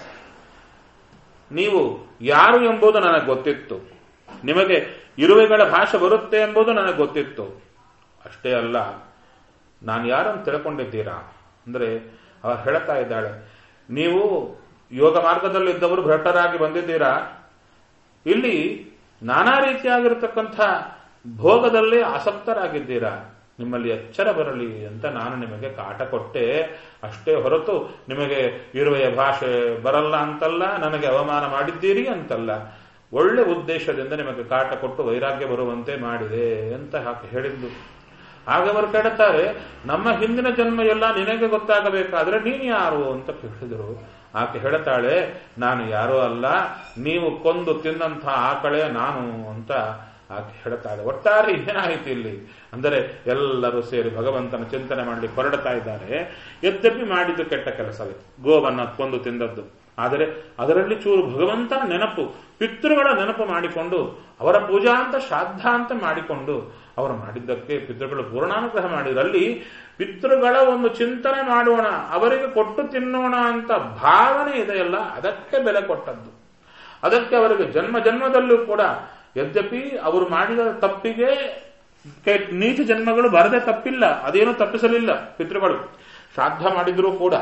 ನೀವು ಯಾರು ಎಂಬುದು ನನಗೆ ಗೊತ್ತಿತ್ತು ನಿಮಗೆ ಇರುವೆಗಳ ಭಾಷೆ ಬರುತ್ತೆ ಎಂಬುದು ನನಗೆ ಗೊತ್ತಿತ್ತು ಅಷ್ಟೇ ಅಲ್ಲ ನಾನು ಯಾರನ್ನು ತಿಳ್ಕೊಂಡಿದ್ದೀರಾ ಅಂದ್ರೆ ಅವ ಹೇಳ್ತಾ ಇದ್ದಾಳೆ ನೀವು ಯೋಗ ಮಾರ್ಗದಲ್ಲಿದ್ದವರು ಭ್ರಷ್ಟರಾಗಿ ಬಂದಿದ್ದೀರಾ ಇಲ್ಲಿ ನಾನಾ ರೀತಿಯಾಗಿರತಕ್ಕಂಥ ಭೋಗದಲ್ಲಿ ಆಸಕ್ತರಾಗಿದ್ದೀರಾ ನಿಮ್ಮಲ್ಲಿ ಎಚ್ಚರ ಬರಲಿ ಅಂತ ನಾನು ನಿಮಗೆ ಕಾಟ ಕೊಟ್ಟೆ ಅಷ್ಟೇ ಹೊರತು ನಿಮಗೆ ಇರುವೆಯ ಭಾಷೆ ಬರಲ್ಲ ಅಂತಲ್ಲ ನನಗೆ ಅವಮಾನ ಮಾಡಿದ್ದೀರಿ ಅಂತಲ್ಲ ಒಳ್ಳೆ ಉದ್ದೇಶದಿಂದ ನಿಮಗೆ ಕಾಟ ಕೊಟ್ಟು ವೈರಾಗ್ಯ ಬರುವಂತೆ ಮಾಡಿದೆ ಅಂತ ಹಾಕಿ ಹೇಳಿದ್ದು ಆಗ ಅವರು ಕೇಳುತ್ತಾರೆ ನಮ್ಮ ಹಿಂದಿನ ಜನ್ಮ ಎಲ್ಲ ನಿನಗೆ ಗೊತ್ತಾಗಬೇಕಾದ್ರೆ ನೀನು ಯಾರು ಅಂತ ಕೇಳಿದರು ಆಕೆ ಹೇಳುತ್ತಾಳೆ ನಾನು ಯಾರೂ ಅಲ್ಲ ನೀವು ಕೊಂದು ತಿನ್ನಂಥ ಆಕಳೆ ನಾನು ಅಂತ ಆಕೆ ಹೇಳ್ತಾಳೆ ಒಟ್ಟಾರೆ ಏನಾಯಿತು ಇಲ್ಲಿ ಅಂದರೆ ಎಲ್ಲರೂ ಸೇರಿ ಭಗವಂತನ ಚಿಂತನೆ ಮಾಡಲಿಕ್ಕೆ ಹೊರಡ್ತಾ ಇದ್ದಾರೆ ಯದ್ಯಪಿ ಮಾಡಿದ್ದು ಕೆಟ್ಟ ಕೆಲಸವೇ ಗೋವನ್ನ ಕೊಂದು ತಿಂದದ್ದು ಆದರೆ ಅದರಲ್ಲಿ ಚೂರು ಭಗವಂತನ ನೆನಪು ಪಿತೃಗಳ ನೆನಪು ಮಾಡಿಕೊಂಡು ಅವರ ಪೂಜಾ ಅಂತ ಶ್ರಾದ್ದ ಅಂತ ಮಾಡಿಕೊಂಡು ಅವರು ಮಾಡಿದ್ದಕ್ಕೆ ಪಿತೃಗಳು ಪೂರ್ಣಾನುಗ್ರಹ ಮಾಡಿದ್ರಲ್ಲಿ ಪಿತೃಗಳ ಒಂದು ಚಿಂತನೆ ಮಾಡೋಣ ಅವರಿಗೆ ಕೊಟ್ಟು ತಿನ್ನೋಣ ಅಂತ ಭಾವನೆ ಇದೆಯಲ್ಲ ಅದಕ್ಕೆ ಬೆಲೆ ಕೊಟ್ಟದ್ದು ಅದಕ್ಕೆ ಅವರಿಗೆ ಜನ್ಮ ಜನ್ಮದಲ್ಲೂ ಕೂಡ ಯದ್ಯಪಿ ಅವರು ಮಾಡಿದ ತಪ್ಪಿಗೆ ಕೆ- ನೀಚ ಜನ್ಮಗಳು ಬರದೆ ತಪ್ಪಿಲ್ಲ ಅದೇನು ತಪ್ಪಿಸಲಿಲ್ಲ ಪಿತೃಗಳು ಶ್ರಾದ್ದ ಮಾಡಿದ್ರೂ ಕೂಡ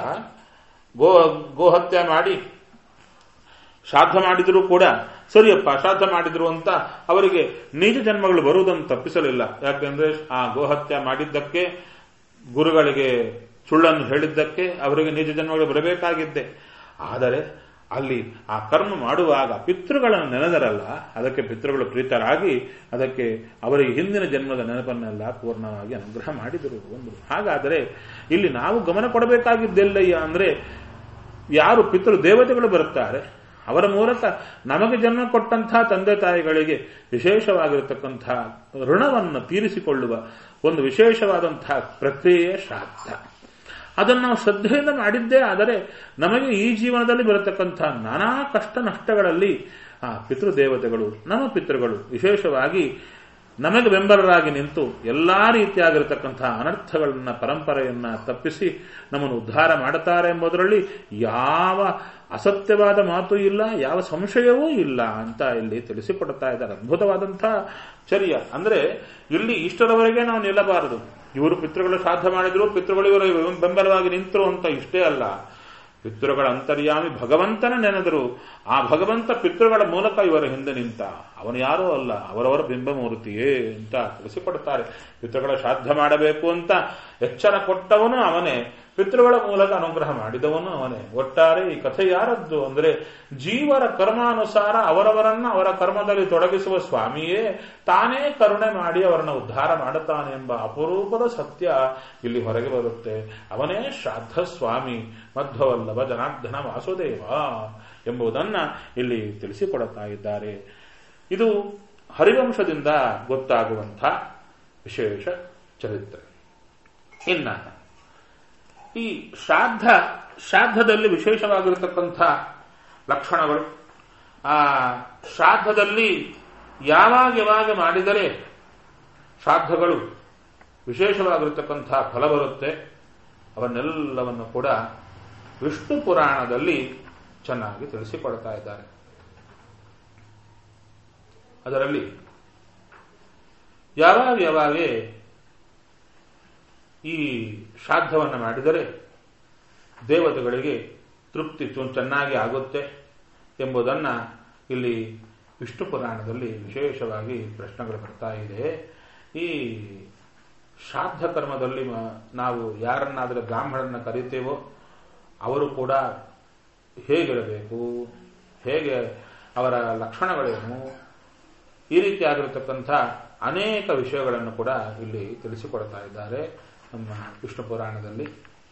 ಗೋ ಗೋಹತ್ಯೆ ಮಾಡಿ ಶ್ರಾದ್ದ ಮಾಡಿದರೂ ಕೂಡ ಸರಿಯಪ್ಪ ಶ್ರಾದ್ದ ಮಾಡಿದ್ರು ಅಂತ ಅವರಿಗೆ ನೀಚ ಜನ್ಮಗಳು ಬರುವುದನ್ನು ತಪ್ಪಿಸಲಿಲ್ಲ ಯಾಕೆಂದ್ರೆ ಆ ಗೋಹತ್ಯೆ ಮಾಡಿದ್ದಕ್ಕೆ ಗುರುಗಳಿಗೆ ಸುಳ್ಳನ್ನು ಹೇಳಿದ್ದಕ್ಕೆ ಅವರಿಗೆ ನಿಜ ಜನ್ಮಗಳು ಬರಬೇಕಾಗಿದ್ದೆ ಆದರೆ ಅಲ್ಲಿ ಆ ಕರ್ಮ ಮಾಡುವಾಗ ಪಿತೃಗಳನ್ನು ನೆನೆದರಲ್ಲ ಅದಕ್ಕೆ ಪಿತೃಗಳು ಪ್ರೀತರಾಗಿ ಅದಕ್ಕೆ ಅವರಿಗೆ ಹಿಂದಿನ ಜನ್ಮದ ನೆನಪನ್ನೆಲ್ಲ ಪೂರ್ಣವಾಗಿ ಅನುಗ್ರಹ ಮಾಡಿದರು ಒಂದು ಹಾಗಾದರೆ ಇಲ್ಲಿ ನಾವು ಗಮನ ಕೊಡಬೇಕಾಗಿದ್ದೆಲ್ಲಯ್ಯ ಅಂದ್ರೆ ಯಾರು ಪಿತೃ ದೇವತೆಗಳು ಬರುತ್ತಾರೆ ಅವರ ಮೂಲಕ ನಮಗೆ ಜನ್ಮ ಕೊಟ್ಟಂತಹ ತಂದೆ ತಾಯಿಗಳಿಗೆ ವಿಶೇಷವಾಗಿರತಕ್ಕಂತಹ ಋಣವನ್ನು ತೀರಿಸಿಕೊಳ್ಳುವ ಒಂದು ವಿಶೇಷವಾದಂತಹ ಪ್ರಕ್ರಿಯೆ ಶ್ರಾದ್ದ ಅದನ್ನು ನಾವು ಶ್ರದ್ಧೆಯಿಂದ ಮಾಡಿದ್ದೇ ಆದರೆ ನಮಗೆ ಈ ಜೀವನದಲ್ಲಿ ಬರತಕ್ಕಂಥ ನಾನಾ ಕಷ್ಟ ನಷ್ಟಗಳಲ್ಲಿ ಆ ಪಿತೃದೇವತೆಗಳು ನಮ್ಮ ಪಿತೃಗಳು ವಿಶೇಷವಾಗಿ ನಮಗೆ ಬೆಂಬಲರಾಗಿ ನಿಂತು ಎಲ್ಲಾ ರೀತಿಯಾಗಿರತಕ್ಕಂತಹ ಅನರ್ಥಗಳನ್ನ ಪರಂಪರೆಯನ್ನ ತಪ್ಪಿಸಿ ನಮ್ಮನ್ನು ಉದ್ಧಾರ ಮಾಡುತ್ತಾರೆ ಎಂಬುದರಲ್ಲಿ ಯಾವ ಅಸತ್ಯವಾದ ಮಾತು ಇಲ್ಲ ಯಾವ ಸಂಶಯವೂ ಇಲ್ಲ ಅಂತ ಇಲ್ಲಿ ತಿಳಿಸಿಕೊಡುತ್ತಾ ಇದ್ದಾರೆ ಅದ್ಭುತವಾದಂತಹ ಚರ್ಯ ಅಂದ್ರೆ ಇಲ್ಲಿ ಇಷ್ಟರವರೆಗೆ ನಾವು ನಿಲ್ಲಬಾರದು ಇವರು ಪಿತೃಗಳು ಶ್ರಾದ್ದ ಮಾಡಿದ್ರು ಪಿತೃಗಳು ಇವರು ಬೆಂಬಲವಾಗಿ ನಿಂತರು ಅಂತ ಇಷ್ಟೇ ಅಲ್ಲ ಪಿತೃಗಳ ಅಂತರ್ಯಾಮಿ ಭಗವಂತನ ನೆನೆದರು ಆ ಭಗವಂತ ಪಿತೃಗಳ ಮೂಲಕ ಇವರ ಹಿಂದೆ ನಿಂತ ಅವನು ಯಾರೂ ಅಲ್ಲ ಅವರವರ ಬಿಂಬಮೂರ್ತಿಯೇ ಅಂತ ತಿಳಿಸಿಕೊಡುತ್ತಾರೆ ಪಿತೃಗಳ ಶ್ರಾದ್ದ ಮಾಡಬೇಕು ಅಂತ ಎಚ್ಚರ ಕೊಟ್ಟವನು ಅವನೇ ಪಿತೃಗಳ ಮೂಲಕ ಅನುಗ್ರಹ ಮಾಡಿದವನು ಅವನೇ ಒಟ್ಟಾರೆ ಈ ಕಥೆ ಯಾರದ್ದು ಅಂದ್ರೆ ಜೀವರ ಕರ್ಮಾನುಸಾರ ಅವರವರನ್ನ ಅವರ ಕರ್ಮದಲ್ಲಿ ತೊಡಗಿಸುವ ಸ್ವಾಮಿಯೇ ತಾನೇ ಕರುಣೆ ಮಾಡಿ ಅವರನ್ನು ಉದ್ಧಾರ ಮಾಡುತ್ತಾನೆ ಎಂಬ ಅಪರೂಪದ ಸತ್ಯ ಇಲ್ಲಿ ಹೊರಗೆ ಬರುತ್ತೆ ಅವನೇ ಶ್ರಾದ್ದ ಸ್ವಾಮಿ ಮಧ್ವವಲ್ಲಭ ಜನಾರ್ದನ ವಾಸುದೇವ ಎಂಬುದನ್ನ ಇಲ್ಲಿ ತಿಳಿಸಿಕೊಡುತ್ತಾ ಇದ್ದಾರೆ ಇದು ಹರಿವಂಶದಿಂದ ಗೊತ್ತಾಗುವಂಥ ವಿಶೇಷ ಚರಿತ್ರೆ ಇನ್ನ ಈ ಶ್ರಾದ್ದ ಶ್ರಾದ್ದದಲ್ಲಿ ವಿಶೇಷವಾಗಿರತಕ್ಕಂಥ ಲಕ್ಷಣಗಳು ಆ ಶ್ರಾದ್ದದಲ್ಲಿ ಯಾವಾಗ ಯಾವಾಗ ಮಾಡಿದರೆ ಶ್ರಾದ್ದಗಳು ವಿಶೇಷವಾಗಿರತಕ್ಕಂಥ ಫಲ ಬರುತ್ತೆ ಅವನ್ನೆಲ್ಲವನ್ನು ಕೂಡ ವಿಷ್ಣು ಪುರಾಣದಲ್ಲಿ ಚೆನ್ನಾಗಿ ತಿಳಿಸಿಕೊಡ್ತಾ ಇದ್ದಾರೆ ಅದರಲ್ಲಿ ಯಾವಾಗ ಯಾವಾಗೇ ಈ ಶ್ರಾದ್ದವನ್ನು ಮಾಡಿದರೆ ದೇವತೆಗಳಿಗೆ ತೃಪ್ತಿ ಚೆನ್ನಾಗಿ ಆಗುತ್ತೆ ಎಂಬುದನ್ನು ಇಲ್ಲಿ ವಿಷ್ಣು ಪುರಾಣದಲ್ಲಿ ವಿಶೇಷವಾಗಿ ಪ್ರಶ್ನೆಗಳು ಬರ್ತಾ ಇದೆ ಈ ಶ್ರಾದ್ದ ಕರ್ಮದಲ್ಲಿ ನಾವು ಯಾರನ್ನಾದರೂ ಬ್ರಾಹ್ಮಣರನ್ನ ಕರಿತೇವೋ ಅವರು ಕೂಡ ಹೇಗಿರಬೇಕು ಹೇಗೆ ಅವರ ಲಕ್ಷಣಗಳೇನು ಈ ರೀತಿಯಾಗಿರತಕ್ಕಂಥ ಅನೇಕ ವಿಷಯಗಳನ್ನು ಕೂಡ ಇಲ್ಲಿ ತಿಳಿಸಿಕೊಡ್ತಾ ಇದ್ದಾರೆ ನಮ್ಮ ವಿಷ್ಣು ಪುರಾಣದಲ್ಲಿ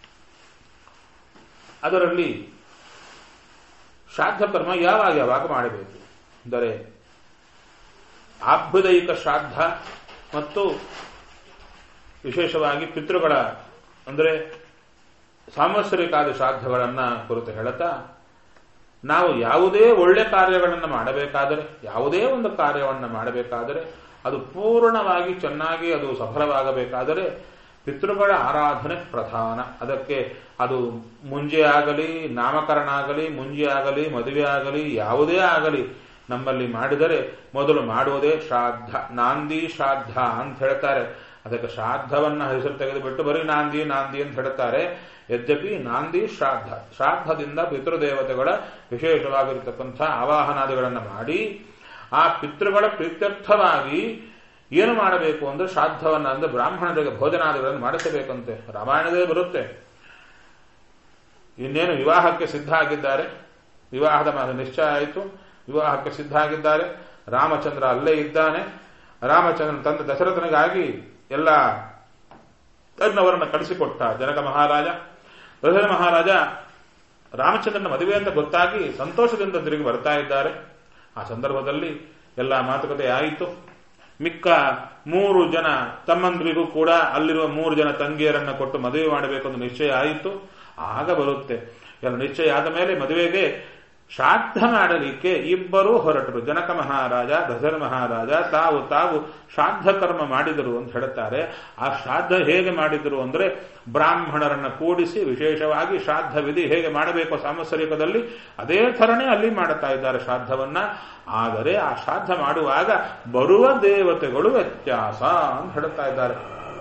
ಅದರಲ್ಲಿ ಶ್ರಾದ್ದ ಕರ್ಮ ಯಾವಾಗ ಯಾವಾಗ ಮಾಡಬೇಕು ಅಂದರೆ ಆಭ್ಯುದಯಿಕ ಶ್ರಾದ್ದ ಮತ್ತು ವಿಶೇಷವಾಗಿ ಪಿತೃಗಳ ಅಂದರೆ ಸಾಂವತ್ಸರಿಕಾದ ಶ್ರಾದ್ದಗಳನ್ನ ಕುರಿತು ಹೇಳುತ್ತಾ ನಾವು ಯಾವುದೇ ಒಳ್ಳೆ ಕಾರ್ಯಗಳನ್ನು ಮಾಡಬೇಕಾದರೆ ಯಾವುದೇ ಒಂದು ಕಾರ್ಯವನ್ನು ಮಾಡಬೇಕಾದರೆ ಅದು ಪೂರ್ಣವಾಗಿ ಚೆನ್ನಾಗಿ ಅದು ಸಫಲವಾಗಬೇಕಾದರೆ ಪಿತೃಗಳ ಆರಾಧನೆ ಪ್ರಧಾನ ಅದಕ್ಕೆ ಅದು ಮುಂಜೆ ಆಗಲಿ ನಾಮಕರಣ ಆಗಲಿ ಮುಂಜೆ ಆಗಲಿ ಮದುವೆ ಆಗಲಿ ಯಾವುದೇ ಆಗಲಿ ನಮ್ಮಲ್ಲಿ ಮಾಡಿದರೆ ಮೊದಲು ಮಾಡುವುದೇ ಶ್ರಾದ್ದ ನಾಂದಿ ಶ್ರಾದ್ದ ಅಂತ ಹೇಳ್ತಾರೆ ಅದಕ್ಕೆ ಶ್ರಾದ್ದವನ್ನ ಹೆಸರು ತೆಗೆದುಬಿಟ್ಟು ಬರೀ ನಾಂದಿ ನಾಂದಿ ಅಂತ ಹೇಳ್ತಾರೆ ಯದ್ಯಪಿ ನಾಂದಿ ಶ್ರಾದ್ದ ಶ್ರಾದ್ದದಿಂದ ಪಿತೃದೇವತೆಗಳ ವಿಶೇಷವಾಗಿರತಕ್ಕಂಥ ಆವಾಹನಾದಿಗಳನ್ನು ಮಾಡಿ ಆ ಪಿತೃಗಳ ಪ್ರೀತ್ಯರ್ಥವಾಗಿ ಏನು ಮಾಡಬೇಕು ಅಂದ್ರೆ ಶ್ರಾದ್ದವನ್ನ ಅಂದ್ರೆ ಬ್ರಾಹ್ಮಣರಿಗೆ ಭೋಜನಾದಿಗಳನ್ನು ಮಾಡಿಸಬೇಕಂತೆ ರಾಮಾಯಣದಲ್ಲಿ ಬರುತ್ತೆ ಇನ್ನೇನು ವಿವಾಹಕ್ಕೆ ಸಿದ್ಧ ಆಗಿದ್ದಾರೆ ವಿವಾಹದ ನಿಶ್ಚಯ ಆಯಿತು ವಿವಾಹಕ್ಕೆ ಸಿದ್ಧ ಆಗಿದ್ದಾರೆ ರಾಮಚಂದ್ರ ಅಲ್ಲೇ ಇದ್ದಾನೆ ರಾಮಚಂದ್ರನ ತಂದೆ ದಶರಥನಿಗಾಗಿ ಎಲ್ಲ ತನ್ನವರನ್ನು ಕಳಿಸಿಕೊಟ್ಟ ಜನಕ ಮಹಾರಾಜ ದಶರಥ ಮಹಾರಾಜ ರಾಮಚಂದ್ರನ ಮದುವೆ ಅಂತ ಗೊತ್ತಾಗಿ ಸಂತೋಷದಿಂದ ತಿರುಗಿ ಬರ್ತಾ ಇದ್ದಾರೆ ಆ ಸಂದರ್ಭದಲ್ಲಿ ಎಲ್ಲ ಮಾತುಕತೆ ಆಯಿತು ಮಿಕ್ಕ ಮೂರು ಜನ ತಮ್ಮಂದ್ರಿಗೂ ಕೂಡ ಅಲ್ಲಿರುವ ಮೂರು ಜನ ತಂಗಿಯರನ್ನ ಕೊಟ್ಟು ಮದುವೆ ಮಾಡಬೇಕು ಅಂತ ನಿಶ್ಚಯ ಆಯಿತು ಆಗ ಬರುತ್ತೆ ಎಲ್ಲ ನಿಶ್ಚಯ ಆದ ಮೇಲೆ ಮದುವೆಗೆ ಶ್ರಾದ್ದ ಮಾಡಲಿಕ್ಕೆ ಇಬ್ಬರೂ ಹೊರಟರು ಜನಕ ಮಹಾರಾಜ ದಶರ ಮಹಾರಾಜ ತಾವು ತಾವು ಶ್ರಾದ್ದ ಕರ್ಮ ಮಾಡಿದರು ಅಂತ ಹೇಳುತ್ತಾರೆ ಆ ಶ್ರಾದ್ದ ಹೇಗೆ ಮಾಡಿದರು ಅಂದ್ರೆ ಬ್ರಾಹ್ಮಣರನ್ನ ಕೂಡಿಸಿ ವಿಶೇಷವಾಗಿ ಶ್ರಾದ್ದ ವಿಧಿ ಹೇಗೆ ಮಾಡಬೇಕು ಸಾಂವತ್ಸರಿಕದಲ್ಲಿ ಅದೇ ಥರನೇ ಅಲ್ಲಿ ಮಾಡುತ್ತಾ ಇದ್ದಾರೆ ಶ್ರಾದ್ದವನ್ನ ಆದರೆ ಆ ಶ್ರಾದ್ದ ಮಾಡುವಾಗ ಬರುವ ದೇವತೆಗಳು ವ್ಯತ್ಯಾಸ ಅಂತ ಹೇಳುತ್ತಾ ಇದ್ದಾರೆ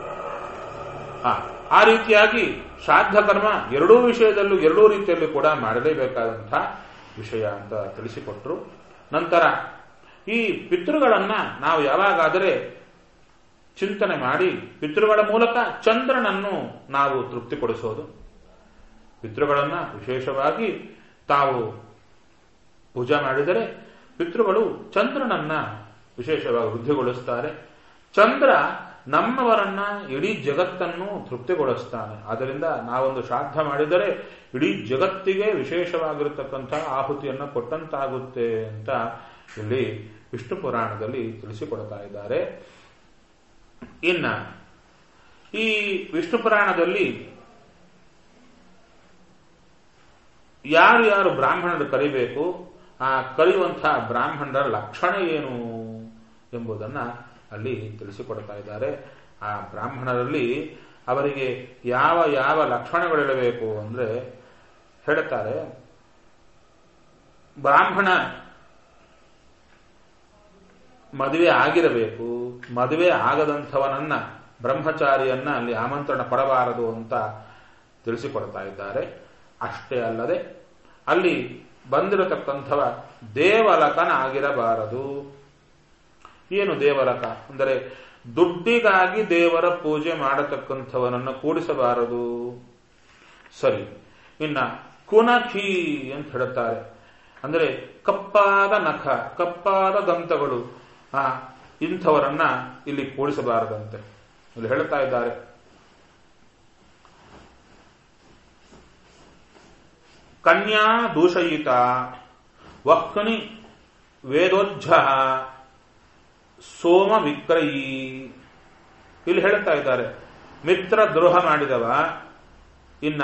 ಆ ರೀತಿಯಾಗಿ ಶ್ರಾದ್ದ ಕರ್ಮ ಎರಡೂ ವಿಷಯದಲ್ಲೂ ಎರಡೂ ರೀತಿಯಲ್ಲೂ ಕೂಡ ಮಾಡಲೇಬೇಕಾದಂತಹ ವಿಷಯ ಅಂತ ತಿಳಿಸಿಕೊಟ್ರು ನಂತರ ಈ ಪಿತೃಗಳನ್ನ ನಾವು ಯಾವಾಗಾದರೆ ಚಿಂತನೆ ಮಾಡಿ ಪಿತೃಗಳ ಮೂಲಕ ಚಂದ್ರನನ್ನು ನಾವು ತೃಪ್ತಿಪಡಿಸೋದು ಪಿತೃಗಳನ್ನ ವಿಶೇಷವಾಗಿ ತಾವು ಪೂಜೆ ಮಾಡಿದರೆ ಪಿತೃಗಳು ಚಂದ್ರನನ್ನ ವಿಶೇಷವಾಗಿ ವೃದ್ಧಿಗೊಳಿಸ್ತಾರೆ ಚಂದ್ರ ನಮ್ಮವರನ್ನ ಇಡೀ ಜಗತ್ತನ್ನು ತೃಪ್ತಿಗೊಳಿಸ್ತಾನೆ ಆದ್ದರಿಂದ ನಾವೊಂದು ಶ್ರಾದ್ದ ಮಾಡಿದರೆ ಇಡೀ ಜಗತ್ತಿಗೆ ವಿಶೇಷವಾಗಿರತಕ್ಕಂಥ ಆಹುತಿಯನ್ನ ಕೊಟ್ಟಂತಾಗುತ್ತೆ ಅಂತ ಇಲ್ಲಿ ವಿಷ್ಣು ಪುರಾಣದಲ್ಲಿ ತಿಳಿಸಿಕೊಡ್ತಾ ಇದ್ದಾರೆ ಇನ್ನ ಈ ವಿಷ್ಣು ಪುರಾಣದಲ್ಲಿ ಯಾರು ಯಾರು ಬ್ರಾಹ್ಮಣರು ಕರಿಬೇಕು ಆ ಕರೆಯುವಂತಹ ಬ್ರಾಹ್ಮಣರ ಲಕ್ಷಣ ಏನು ಎಂಬುದನ್ನ ಅಲ್ಲಿ ತಿಳಿಸಿಕೊಡ್ತಾ ಇದ್ದಾರೆ ಆ ಬ್ರಾಹ್ಮಣರಲ್ಲಿ ಅವರಿಗೆ ಯಾವ ಯಾವ ಲಕ್ಷಣಗಳಿರಬೇಕು ಅಂದ್ರೆ ಹೇಳುತ್ತಾರೆ ಬ್ರಾಹ್ಮಣ ಮದುವೆ ಆಗಿರಬೇಕು ಮದುವೆ ಆಗದಂಥವನನ್ನ ಬ್ರಹ್ಮಚಾರಿಯನ್ನ ಅಲ್ಲಿ ಆಮಂತ್ರಣ ಪಡಬಾರದು ಅಂತ ತಿಳಿಸಿಕೊಡ್ತಾ ಇದ್ದಾರೆ ಅಷ್ಟೇ ಅಲ್ಲದೆ ಅಲ್ಲಿ ಬಂದಿರತಕ್ಕಂಥವ ದೇವಲಕನಾಗಿರಬಾರದು ಏನು ದೇವಲಕ ಅಂದರೆ ದುಡ್ಡಿಗಾಗಿ ದೇವರ ಪೂಜೆ ಮಾಡತಕ್ಕಂಥವನನ್ನು ಕೂಡಿಸಬಾರದು ಸರಿ ಇನ್ನ ಕುನಖಿ ಅಂತ ಹೇಳುತ್ತಾರೆ ಅಂದರೆ ಕಪ್ಪಾದ ನಖ ಕಪ್ಪಾದ ದಂತಗಳು ಆ ಇಂಥವರನ್ನ ಇಲ್ಲಿ ಕೂಡಿಸಬಾರದಂತೆ ಇಲ್ಲಿ ಹೇಳ್ತಾ ಇದ್ದಾರೆ ಕನ್ಯಾ ದೂಷಯಿತ ವಕ್ನಿ ವೇದೋಜ್ಜ ಸೋಮ ವಿಕ್ರಯಿ ಇಲ್ಲಿ ಹೇಳ್ತಾ ಇದ್ದಾರೆ ಮಿತ್ರ ದ್ರೋಹ ಮಾಡಿದವ ಇನ್ನ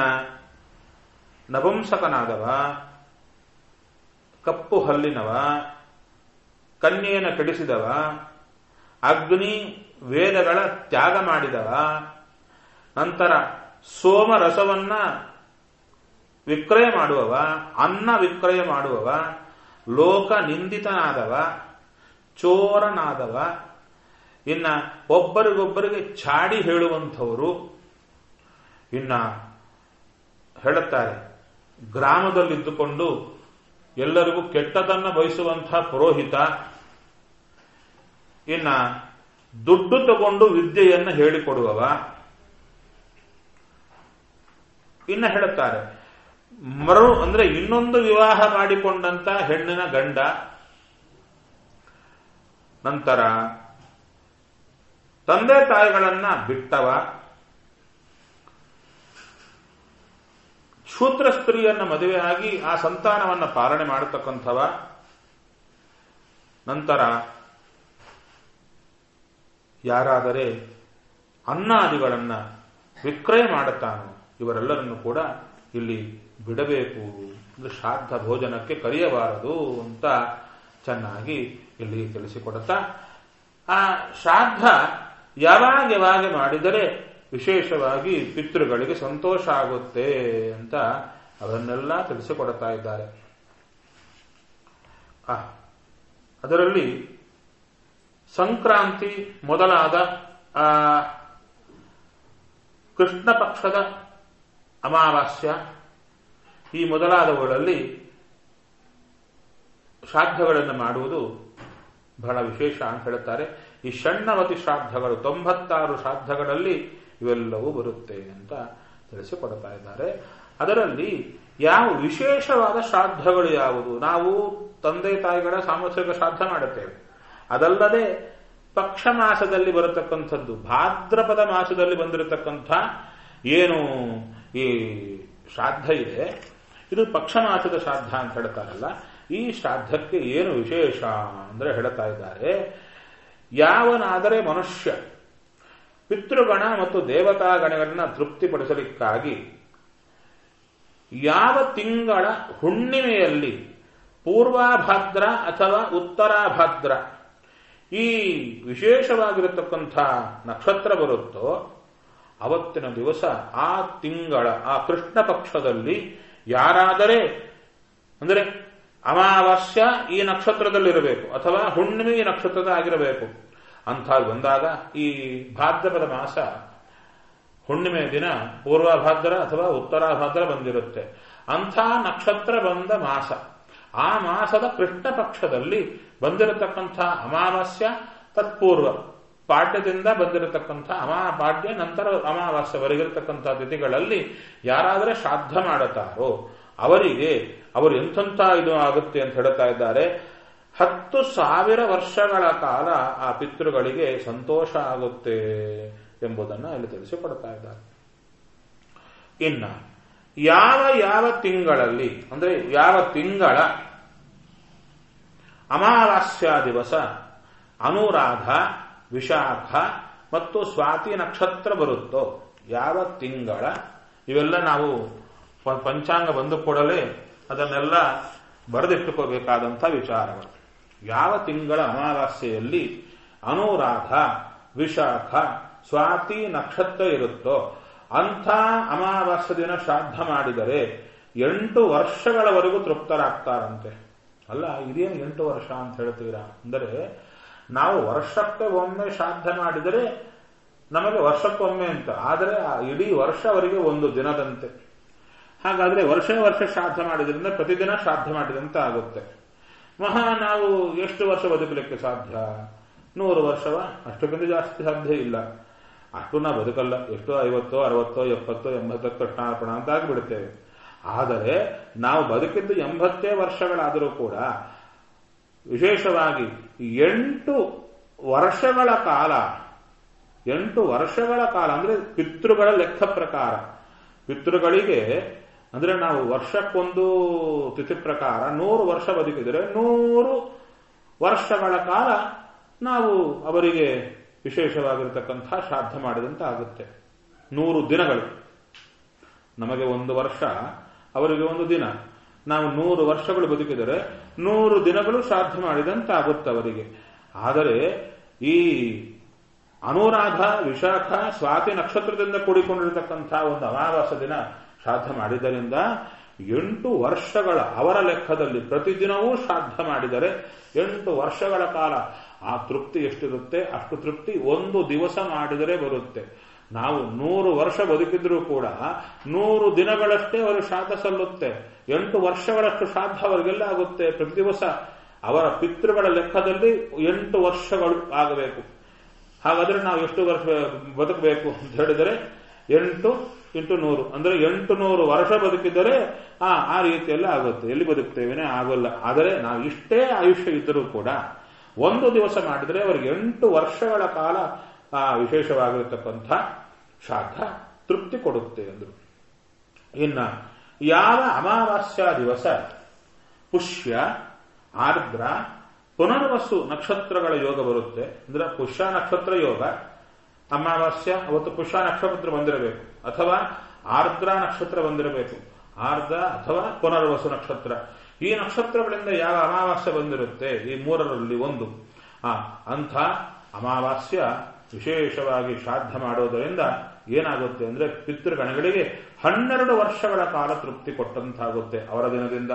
ನಪುಂಸಕನಾದವ ಕಪ್ಪು ಹಲ್ಲಿನವ ಕನ್ಯೆಯನ್ನು ಕೆಡಿಸಿದವ ಅಗ್ನಿ ವೇದಗಳ ತ್ಯಾಗ ಮಾಡಿದವ ನಂತರ ಸೋಮ ರಸವನ್ನ ವಿಕ್ರಯ ಮಾಡುವವ ಅನ್ನ ವಿಕ್ರಯ ಮಾಡುವವ ಲೋಕ ನಿಂದಿತನಾದವ ಚೋರನಾದವ ಇನ್ನ ಒಬ್ಬರಿಗೊಬ್ಬರಿಗೆ ಚಾಡಿ ಹೇಳುವಂಥವರು ಇನ್ನ ಹೇಳುತ್ತಾರೆ ಗ್ರಾಮದಲ್ಲಿದ್ದುಕೊಂಡು ಎಲ್ಲರಿಗೂ ಕೆಟ್ಟದನ್ನ ಬಯಸುವಂತಹ ಪುರೋಹಿತ ಇನ್ನ ದುಡ್ಡು ತಗೊಂಡು ವಿದ್ಯೆಯನ್ನು ಹೇಳಿಕೊಡುವವ ಇನ್ನ ಹೇಳುತ್ತಾರೆ ಮರು ಅಂದ್ರೆ ಇನ್ನೊಂದು ವಿವಾಹ ಮಾಡಿಕೊಂಡಂತ ಹೆಣ್ಣಿನ ಗಂಡ ನಂತರ ತಂದೆ ತಾಯಿಗಳನ್ನ ಬಿಟ್ಟವ ಶೂದ್ರ ಸ್ತ್ರೀಯನ್ನ ಮದುವೆಯಾಗಿ ಆ ಸಂತಾನವನ್ನ ಪಾಲನೆ ಮಾಡತಕ್ಕಂಥವ ನಂತರ ಯಾರಾದರೆ ಅನ್ನಾದಿಗಳನ್ನ ವಿಕ್ರಯ ಮಾಡುತ್ತಾನೋ ಇವರೆಲ್ಲರನ್ನು ಕೂಡ ಇಲ್ಲಿ ಬಿಡಬೇಕು ಅಂದ್ರೆ ಶ್ರಾದ್ದ ಭೋಜನಕ್ಕೆ ಕರೆಯಬಾರದು ಅಂತ ಚೆನ್ನಾಗಿ ಇಲ್ಲಿ ತಿಳಿಸಿಕೊಡುತ್ತಾ ಆ ಶ್ರಾದ್ದ ಯಾವಾಗ ಯಾವಾಗ ಮಾಡಿದರೆ ವಿಶೇಷವಾಗಿ ಪಿತೃಗಳಿಗೆ ಸಂತೋಷ ಆಗುತ್ತೆ ಅಂತ ಅದನ್ನೆಲ್ಲ ತಿಳಿಸಿಕೊಡ್ತಾ ಇದ್ದಾರೆ ಆ, ಅದರಲ್ಲಿ ಸಂಕ್ರಾಂತಿ ಮೊದಲಾದ ಆ, ಕೃಷ್ಣ ಪಕ್ಷದ ಅಮಾವಾಸ್ಯ ಈ ಮೊದಲಾದವುಗಳಲ್ಲಿ ಶ್ರಾದ್ದಗಳನ್ನು ಮಾಡುವುದು ಬಹಳ ವಿಶೇಷ ಅಂತ ಹೇಳುತ್ತಾರೆ ಈ ಷಣ್ಣವತಿ ಶ್ರಾದ್ದಗಳು ತೊಂಬತ್ತಾರು ಶ್ರಾದ್ದಗಳಲ್ಲಿ ಇವೆಲ್ಲವೂ ಬರುತ್ತೆ ಅಂತ ತಿಳಿಸಿಕೊಡ್ತಾ ಇದ್ದಾರೆ ಅದರಲ್ಲಿ ಯಾವ ವಿಶೇಷವಾದ ಶ್ರಾದ್ದಗಳು ಯಾವುದು ನಾವು ತಂದೆ ತಾಯಿಗಳ ಸಾಂವತ್ಸರಿಕ ಶ್ರಾದ್ದ ಮಾಡುತ್ತೇವೆ ಅದಲ್ಲದೆ ಪಕ್ಷ ಮಾಸದಲ್ಲಿ ಬರತಕ್ಕಂಥದ್ದು ಭಾದ್ರಪದ ಮಾಸದಲ್ಲಿ ಬಂದಿರತಕ್ಕಂಥ ಏನು ಈ ಶ್ರಾದ್ದ ಇದೆ ಇದು ಪಕ್ಷ ಮಾಸದ ಶ್ರಾದ್ದ ಅಂತ ಹೇಳ್ತಾರಲ್ಲ ಈ ಶ್ರಾದ್ದಕ್ಕೆ ಏನು ವಿಶೇಷ ಅಂದ್ರೆ ಹೇಳ್ತಾ ಇದ್ದಾರೆ ಯಾವನಾದರೆ ಮನುಷ್ಯ ಪಿತೃಗಣ ಮತ್ತು ದೇವತಾ ಗಣಗಳನ್ನ ತೃಪ್ತಿಪಡಿಸಲಿಕ್ಕಾಗಿ ಯಾವ ತಿಂಗಳ ಹುಣ್ಣಿಮೆಯಲ್ಲಿ ಪೂರ್ವಾಭಾದ್ರ ಅಥವಾ ಉತ್ತರಾಭಾದ್ರ ಈ ವಿಶೇಷವಾಗಿರತಕ್ಕಂಥ ನಕ್ಷತ್ರ ಬರುತ್ತೋ ಅವತ್ತಿನ ದಿವಸ ಆ ತಿಂಗಳ ಆ ಕೃಷ್ಣ ಪಕ್ಷದಲ್ಲಿ ಯಾರಾದರೆ ಅಂದರೆ ಅಮಾವಾಸ್ಯ ಈ ನಕ್ಷತ್ರದಲ್ಲಿರಬೇಕು ಅಥವಾ ಹುಣ್ಣಿಮೆ ಈ ನಕ್ಷತ್ರದ ಆಗಿರಬೇಕು ಅಂಥ ಬಂದಾಗ ಈ ಭಾದ್ರಪದ ಮಾಸ ಹುಣ್ಣಿಮೆ ದಿನ ಪೂರ್ವಭಾದ್ರ ಅಥವಾ ಉತ್ತರಾಭಾದ್ರ ಬಂದಿರುತ್ತೆ ಅಂಥ ನಕ್ಷತ್ರ ಬಂದ ಮಾಸ ಆ ಮಾಸದ ಕೃಷ್ಣ ಪಕ್ಷದಲ್ಲಿ ಬಂದಿರತಕ್ಕಂಥ ಅಮಾವಾಸ್ಯ ತತ್ಪೂರ್ವ ಪಾಡ್ಯದಿಂದ ಬಂದಿರತಕ್ಕಂಥ ಅಮಾ ಪಾಡ್ಯ ನಂತರ ಅಮಾವಾಸ್ಯವರೆಗಿರತಕ್ಕಂಥ ತಿಥಿಗಳಲ್ಲಿ ಯಾರಾದರೆ ಶ್ರಾದ್ದ ಮಾಡುತ್ತಾರೋ ಅವರಿಗೆ ಅವರು ಎಂಥಂಥ ಇದು ಆಗುತ್ತೆ ಅಂತ ಹೇಳ್ತಾ ಇದ್ದಾರೆ ಹತ್ತು ಸಾವಿರ ವರ್ಷಗಳ ಕಾಲ ಆ ಪಿತೃಗಳಿಗೆ ಸಂತೋಷ ಆಗುತ್ತೆ ಎಂಬುದನ್ನು ಇಲ್ಲಿ ತಿಳಿಸಿಕೊಡ್ತಾ ಇದ್ದಾರೆ ಇನ್ನ ಯಾವ ಯಾವ ತಿಂಗಳಲ್ಲಿ ಅಂದ್ರೆ ಯಾವ ತಿಂಗಳ ಅಮಾವಾಸ್ಯ ದಿವಸ ಅನುರಾಧ ವಿಶಾಖ ಮತ್ತು ಸ್ವಾತಿ ನಕ್ಷತ್ರ ಬರುತ್ತೋ ಯಾವ ತಿಂಗಳ ಇವೆಲ್ಲ ನಾವು ಪ- ಪಂಚಾಂಗ ಬಂದ ಕೂಡಲೇ ಅದನ್ನೆಲ್ಲ ಬರೆದಿಟ್ಟುಕೋಬೇಕಾದಂಥ ವಿಚಾರಗಳು ಯಾವ ತಿಂಗಳ ಅಮಾವಾಸ್ಯೆಯಲ್ಲಿ ಅನುರಾಧ ವಿಶಾಖ ಸ್ವಾತಿ ನಕ್ಷತ್ರ ಇರುತ್ತೋ ಅಂಥ ಅಮಾವಾಸ್ಯ ದಿನ ಶ್ರಾದ್ದ ಮಾಡಿದರೆ ಎಂಟು ವರ್ಷಗಳವರೆಗೂ ತೃಪ್ತರಾಗ್ತಾರಂತೆ ಅಲ್ಲ ಇದೇನು ಎಂಟು ವರ್ಷ ಅಂತ ಹೇಳ್ತೀರಾ ಅಂದರೆ ನಾವು ವರ್ಷಕ್ಕೆ ಒಮ್ಮೆ ಶ್ರಾದ್ದ ಮಾಡಿದರೆ ನಮಗೆ ವರ್ಷಕ್ಕೊಮ್ಮೆ ಅಂತ ಆದರೆ ಆ ಇಡೀ ವರ್ಷ ಅವರಿಗೆ ಒಂದು ದಿನದಂತೆ ಹಾಗಾದ್ರೆ ವರ್ಷ ವರ್ಷ ಶ್ರಾದ್ದ ಮಾಡಿದ್ರಿಂದ ಪ್ರತಿದಿನ ಶ್ರಾದ್ದ ಮಾಡಿದಂತೆ ಆಗುತ್ತೆ ಮಹಾ ನಾವು ಎಷ್ಟು ವರ್ಷ ಬದುಕಲಿಕ್ಕೆ ಸಾಧ್ಯ ನೂರು ವರ್ಷವ ಅಷ್ಟಕ್ಕಿಂತ ಜಾಸ್ತಿ ಸಾಧ್ಯ ಇಲ್ಲ ಅಷ್ಟು ನಾವು ಬದುಕಲ್ಲ ಎಷ್ಟೋ ಐವತ್ತೋ ಅರವತ್ತೋ ಎಪ್ಪತ್ತೋ ಎಂಬತ್ತೋ ಕೃಷ್ಣಾರ್ಪಣ ಅಂತ ಆಗಿಬಿಡುತ್ತೇವೆ ಆದರೆ ನಾವು ಬದುಕಿದ್ದು ಎಂಬತ್ತೇ ವರ್ಷಗಳಾದರೂ ಕೂಡ ವಿಶೇಷವಾಗಿ ಎಂಟು ವರ್ಷಗಳ ಕಾಲ ಎಂಟು ವರ್ಷಗಳ ಕಾಲ ಅಂದ್ರೆ ಪಿತೃಗಳ ಲೆಕ್ಕ ಪ್ರಕಾರ ಪಿತೃಗಳಿಗೆ ಅಂದ್ರೆ ನಾವು ವರ್ಷಕ್ಕೊಂದು ತಿಥಿ ಪ್ರಕಾರ ನೂರು ವರ್ಷ ಬದುಕಿದರೆ ನೂರು ವರ್ಷಗಳ ಕಾಲ ನಾವು ಅವರಿಗೆ ವಿಶೇಷವಾಗಿರತಕ್ಕಂಥ ಶ್ರಾದ್ದ ಮಾಡಿದಂತೆ ಆಗುತ್ತೆ ನೂರು ದಿನಗಳು ನಮಗೆ ಒಂದು ವರ್ಷ ಅವರಿಗೆ ಒಂದು ದಿನ ನಾವು ನೂರು ವರ್ಷಗಳು ಬದುಕಿದರೆ ನೂರು ದಿನಗಳು ಶ್ರಾದ್ದ ಮಾಡಿದಂತೆ ಆಗುತ್ತೆ ಅವರಿಗೆ ಆದರೆ ಈ ಅನುರಾಧ ವಿಶಾಖ ಸ್ವಾತಿ ನಕ್ಷತ್ರದಿಂದ ಕೂಡಿಕೊಂಡಿರತಕ್ಕಂಥ ಒಂದು ಅಮಾವಾಸ್ಯ ದಿನ ಶ್ರಾದ್ದ ಮಾಡಿದ್ದರಿಂದ ಎಂಟು ವರ್ಷಗಳ ಅವರ ಲೆಕ್ಕದಲ್ಲಿ ಪ್ರತಿದಿನವೂ ಶ್ರಾದ್ದ ಮಾಡಿದರೆ ಎಂಟು ವರ್ಷಗಳ ಕಾಲ ಆ ತೃಪ್ತಿ ಎಷ್ಟಿರುತ್ತೆ ಅಷ್ಟು ತೃಪ್ತಿ ಒಂದು ದಿವಸ ಮಾಡಿದರೆ ಬರುತ್ತೆ ನಾವು ನೂರು ವರ್ಷ ಬದುಕಿದ್ರೂ ಕೂಡ ನೂರು ದಿನಗಳಷ್ಟೇ ಅವರು ಶ್ರಾದ್ದ ಸಲ್ಲುತ್ತೆ ಎಂಟು ವರ್ಷಗಳಷ್ಟು ಶ್ರಾದ್ದ ಅವರಿಗೆಲ್ಲ ಆಗುತ್ತೆ ಪ್ರತಿ ದಿವಸ ಅವರ ಪಿತೃಗಳ ಲೆಕ್ಕದಲ್ಲಿ ಎಂಟು ವರ್ಷಗಳು ಆಗಬೇಕು ಹಾಗಾದ್ರೆ ನಾವು ಎಷ್ಟು ವರ್ಷ ಬದುಕಬೇಕು ಅಂತ ಹೇಳಿದರೆ ಎಂಟು ಇಂಟು ನೂರು ಅಂದ್ರೆ ಎಂಟು ನೂರು ವರ್ಷ ಬದುಕಿದರೆ ಆ ಆ ರೀತಿಯಲ್ಲಿ ಆಗುತ್ತೆ ಎಲ್ಲಿ ಬದುಕ್ತೇವೇನೆ ಆಗೋಲ್ಲ ಆದರೆ ನಾವು ಇಷ್ಟೇ ಆಯುಷ್ಯ ಇದ್ದರೂ ಕೂಡ ಒಂದು ದಿವಸ ಮಾಡಿದರೆ ಅವರಿಗೆ ಎಂಟು ವರ್ಷಗಳ ಕಾಲ ಆ ವಿಶೇಷವಾಗಿರತಕ್ಕಂಥ ಶ್ರಾದ್ದ ತೃಪ್ತಿ ಕೊಡುತ್ತೆ ಎಂದರು ಇನ್ನ ಯಾವ ಅಮಾವಾಸ್ಯ ದಿವಸ ಪುಷ್ಯ ಆರ್ದ್ರ ಪುನರ್ವಸು ನಕ್ಷತ್ರಗಳ ಯೋಗ ಬರುತ್ತೆ ಅಂದ್ರೆ ಪುಷ್ಯ ನಕ್ಷತ್ರ ಯೋಗ ಅಮಾವಾಸ್ಯ ಅವತ್ತು ಪುಷ್ಯ ನಕ್ಷತ್ರ ಬಂದಿರಬೇಕು ಅಥವಾ ಆರ್ದ್ರ ನಕ್ಷತ್ರ ಬಂದಿರಬೇಕು ಆರ್ದ್ರ ಅಥವಾ ಪುನರ್ವಸು ನಕ್ಷತ್ರ ಈ ನಕ್ಷತ್ರಗಳಿಂದ ಯಾವ ಅಮಾವಾಸ್ಯ ಬಂದಿರುತ್ತೆ ಈ ಮೂರರಲ್ಲಿ ಒಂದು ಆ ಅಂಥ ಅಮಾವಾಸ್ಯ ವಿಶೇಷವಾಗಿ ಶ್ರಾದ್ದ ಮಾಡೋದರಿಂದ ಏನಾಗುತ್ತೆ ಅಂದ್ರೆ ಪಿತೃಗಣಗಳಿಗೆ ಹನ್ನೆರಡು ವರ್ಷಗಳ ಕಾಲ ತೃಪ್ತಿ ಕೊಟ್ಟಂತಾಗುತ್ತೆ ಅವರ ದಿನದಿಂದ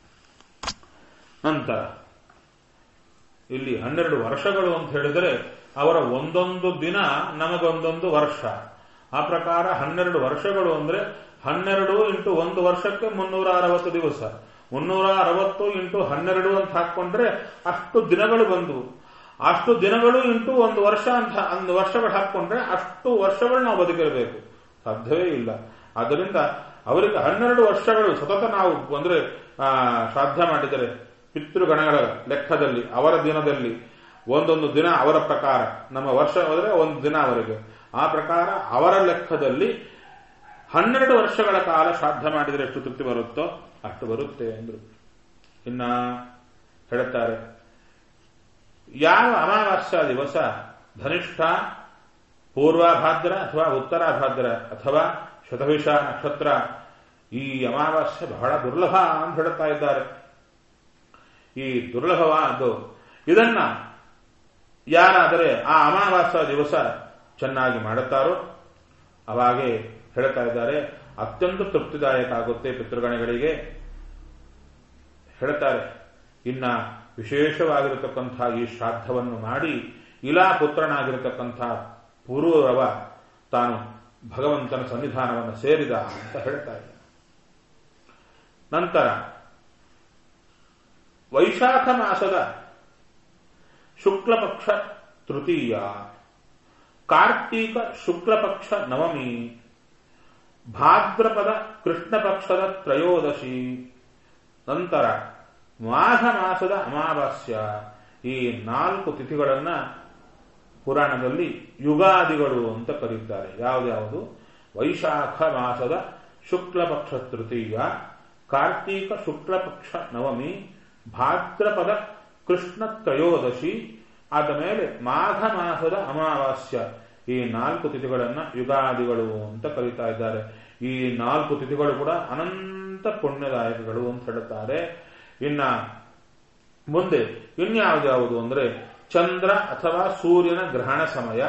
ನಂತರ ಇಲ್ಲಿ ಹನ್ನೆರಡು ವರ್ಷಗಳು ಅಂತ ಹೇಳಿದರೆ ಅವರ ಒಂದೊಂದು ದಿನ ನಮಗೊಂದೊಂದು ವರ್ಷ ಆ ಪ್ರಕಾರ ಹನ್ನೆರಡು ವರ್ಷಗಳು ಅಂದ್ರೆ ಹನ್ನೆರಡು ಇಂಟು ಒಂದು ವರ್ಷಕ್ಕೆ ಮುನ್ನೂರ ಅರವತ್ತು ದಿವಸ ಮುನ್ನೂರ ಅರವತ್ತು ಇಂಟು ಹನ್ನೆರಡು ಅಂತ ಹಾಕೊಂಡ್ರೆ ಅಷ್ಟು ದಿನಗಳು ಬಂದವು ಅಷ್ಟು ದಿನಗಳು ಇಂಟು ಒಂದು ವರ್ಷ ಅಂತ ಒಂದು ವರ್ಷಗಳು ಹಾಕೊಂಡ್ರೆ ಅಷ್ಟು ವರ್ಷಗಳು ನಾವು ಬದುಕಿರಬೇಕು ಸಾಧ್ಯವೇ ಇಲ್ಲ ಆದ್ದರಿಂದ ಅವರಿಗೆ ಹನ್ನೆರಡು ವರ್ಷಗಳು ಸತತ ನಾವು ಅಂದ್ರೆ ಶ್ರಾದ್ದ ಮಾಡಿದರೆ ಪಿತೃಗಣಗಳ ಲೆಕ್ಕದಲ್ಲಿ ಅವರ ದಿನದಲ್ಲಿ ಒಂದೊಂದು ದಿನ ಅವರ ಪ್ರಕಾರ ನಮ್ಮ ವರ್ಷ ಹೋದರೆ ಒಂದು ದಿನ ಅವರಿಗೆ ಆ ಪ್ರಕಾರ ಅವರ ಲೆಕ್ಕದಲ್ಲಿ ಹನ್ನೆರಡು ವರ್ಷಗಳ ಕಾಲ ಶ್ರಾದ್ದ ಮಾಡಿದರೆ ಎಷ್ಟು ತೃಪ್ತಿ ಬರುತ್ತೋ ಅಷ್ಟು ಬರುತ್ತೆ ಎಂದರು ಇನ್ನ ಹೇಳುತ್ತಾರೆ ಯಾವ ಅಮಾವಾಸ್ಯ ದಿವಸ ಧನಿಷ್ಠ ಪೂರ್ವಾಭಾದ್ರ ಅಥವಾ ಉತ್ತರಾಭಾದ್ರ ಅಥವಾ ಶತವಿಷ ನಕ್ಷತ್ರ ಈ ಅಮಾವಾಸ್ಯೆ ಬಹಳ ದುರ್ಲಭ ಅಂತ ಹೇಳುತ್ತಾ ಇದ್ದಾರೆ ಈ ದುರ್ಲಭವಾದ್ದು ಇದನ್ನ ಯಾರಾದರೆ ಆ ಅಮಾವಾಸ್ಯ ದಿವಸ ಚೆನ್ನಾಗಿ ಮಾಡುತ್ತಾರೋ ಅವಾಗೆ ಹೇಳ್ತಾ ಇದ್ದಾರೆ ಅತ್ಯಂತ ತೃಪ್ತಿದಾಯಕ ಆಗುತ್ತೆ ಪಿತೃಗಣಗಳಿಗೆ ಹೇಳ್ತಾರೆ ಇನ್ನ ವಿಶೇಷವಾಗಿರತಕ್ಕಂಥ ಈ ಶ್ರಾದ್ದವನ್ನು ಮಾಡಿ ಇಲಾ ಪುತ್ರನಾಗಿರತಕ್ಕಂಥ ಪೂರ್ವರವ ತಾನು ಭಗವಂತನ ಸನ್ನಿಧಾನವನ್ನು ಸೇರಿದ ಅಂತ ಹೇಳ್ತಾ ಇದ್ದಾರೆ ನಂತರ ವೈಶಾಖ ಮಾಸದ ಶುಕ್ಲಪಕ್ಷ ತೃತೀಯ ಕಾರ್ತೀಕ ಶುಕ್ಲಪಕ್ಷ ನವಮಿ ಭಾದ್ರಪದ ಕೃಷ್ಣ ಪಕ್ಷದ ತ್ರಯೋದಶಿ ನಂತರ ಮಾಘ ಮಾಸದ ಅಮಾವಾಸ್ಯ ಈ ನಾಲ್ಕು ತಿಥಿಗಳನ್ನ ಪುರಾಣದಲ್ಲಿ ಯುಗಾದಿಗಳು ಅಂತ ಕರೀತಾರೆ ಯಾವ್ದ್ಯಾವುದು ವೈಶಾಖ ಮಾಸದ ಶುಕ್ಲಪಕ್ಷ ತೃತೀಯ ಕಾರ್ತೀಕ ಶುಕ್ಲಪಕ್ಷ ನವಮಿ ಭಾದ್ರಪದ ಕೃಷ್ಣ ತ್ರಯೋದಶಿ ಆದ ಮೇಲೆ ಮಾಘ ಮಾಸದ ಅಮಾವಾಸ್ಯ ಈ ನಾಲ್ಕು ತಿಥಿಗಳನ್ನ ಯುಗಾದಿಗಳು ಅಂತ ಕರೀತಾ ಇದ್ದಾರೆ ಈ ನಾಲ್ಕು ತಿಥಿಗಳು ಕೂಡ ಅನಂತ ಪುಣ್ಯದಾಯಕಗಳು ಅಂತ ಹೇಳುತ್ತಾರೆ ಇನ್ನ ಮುಂದೆ ಇನ್ಯಾವ್ದ್ಯಾವುದು ಅಂದ್ರೆ ಚಂದ್ರ ಅಥವಾ ಸೂರ್ಯನ ಗ್ರಹಣ ಸಮಯ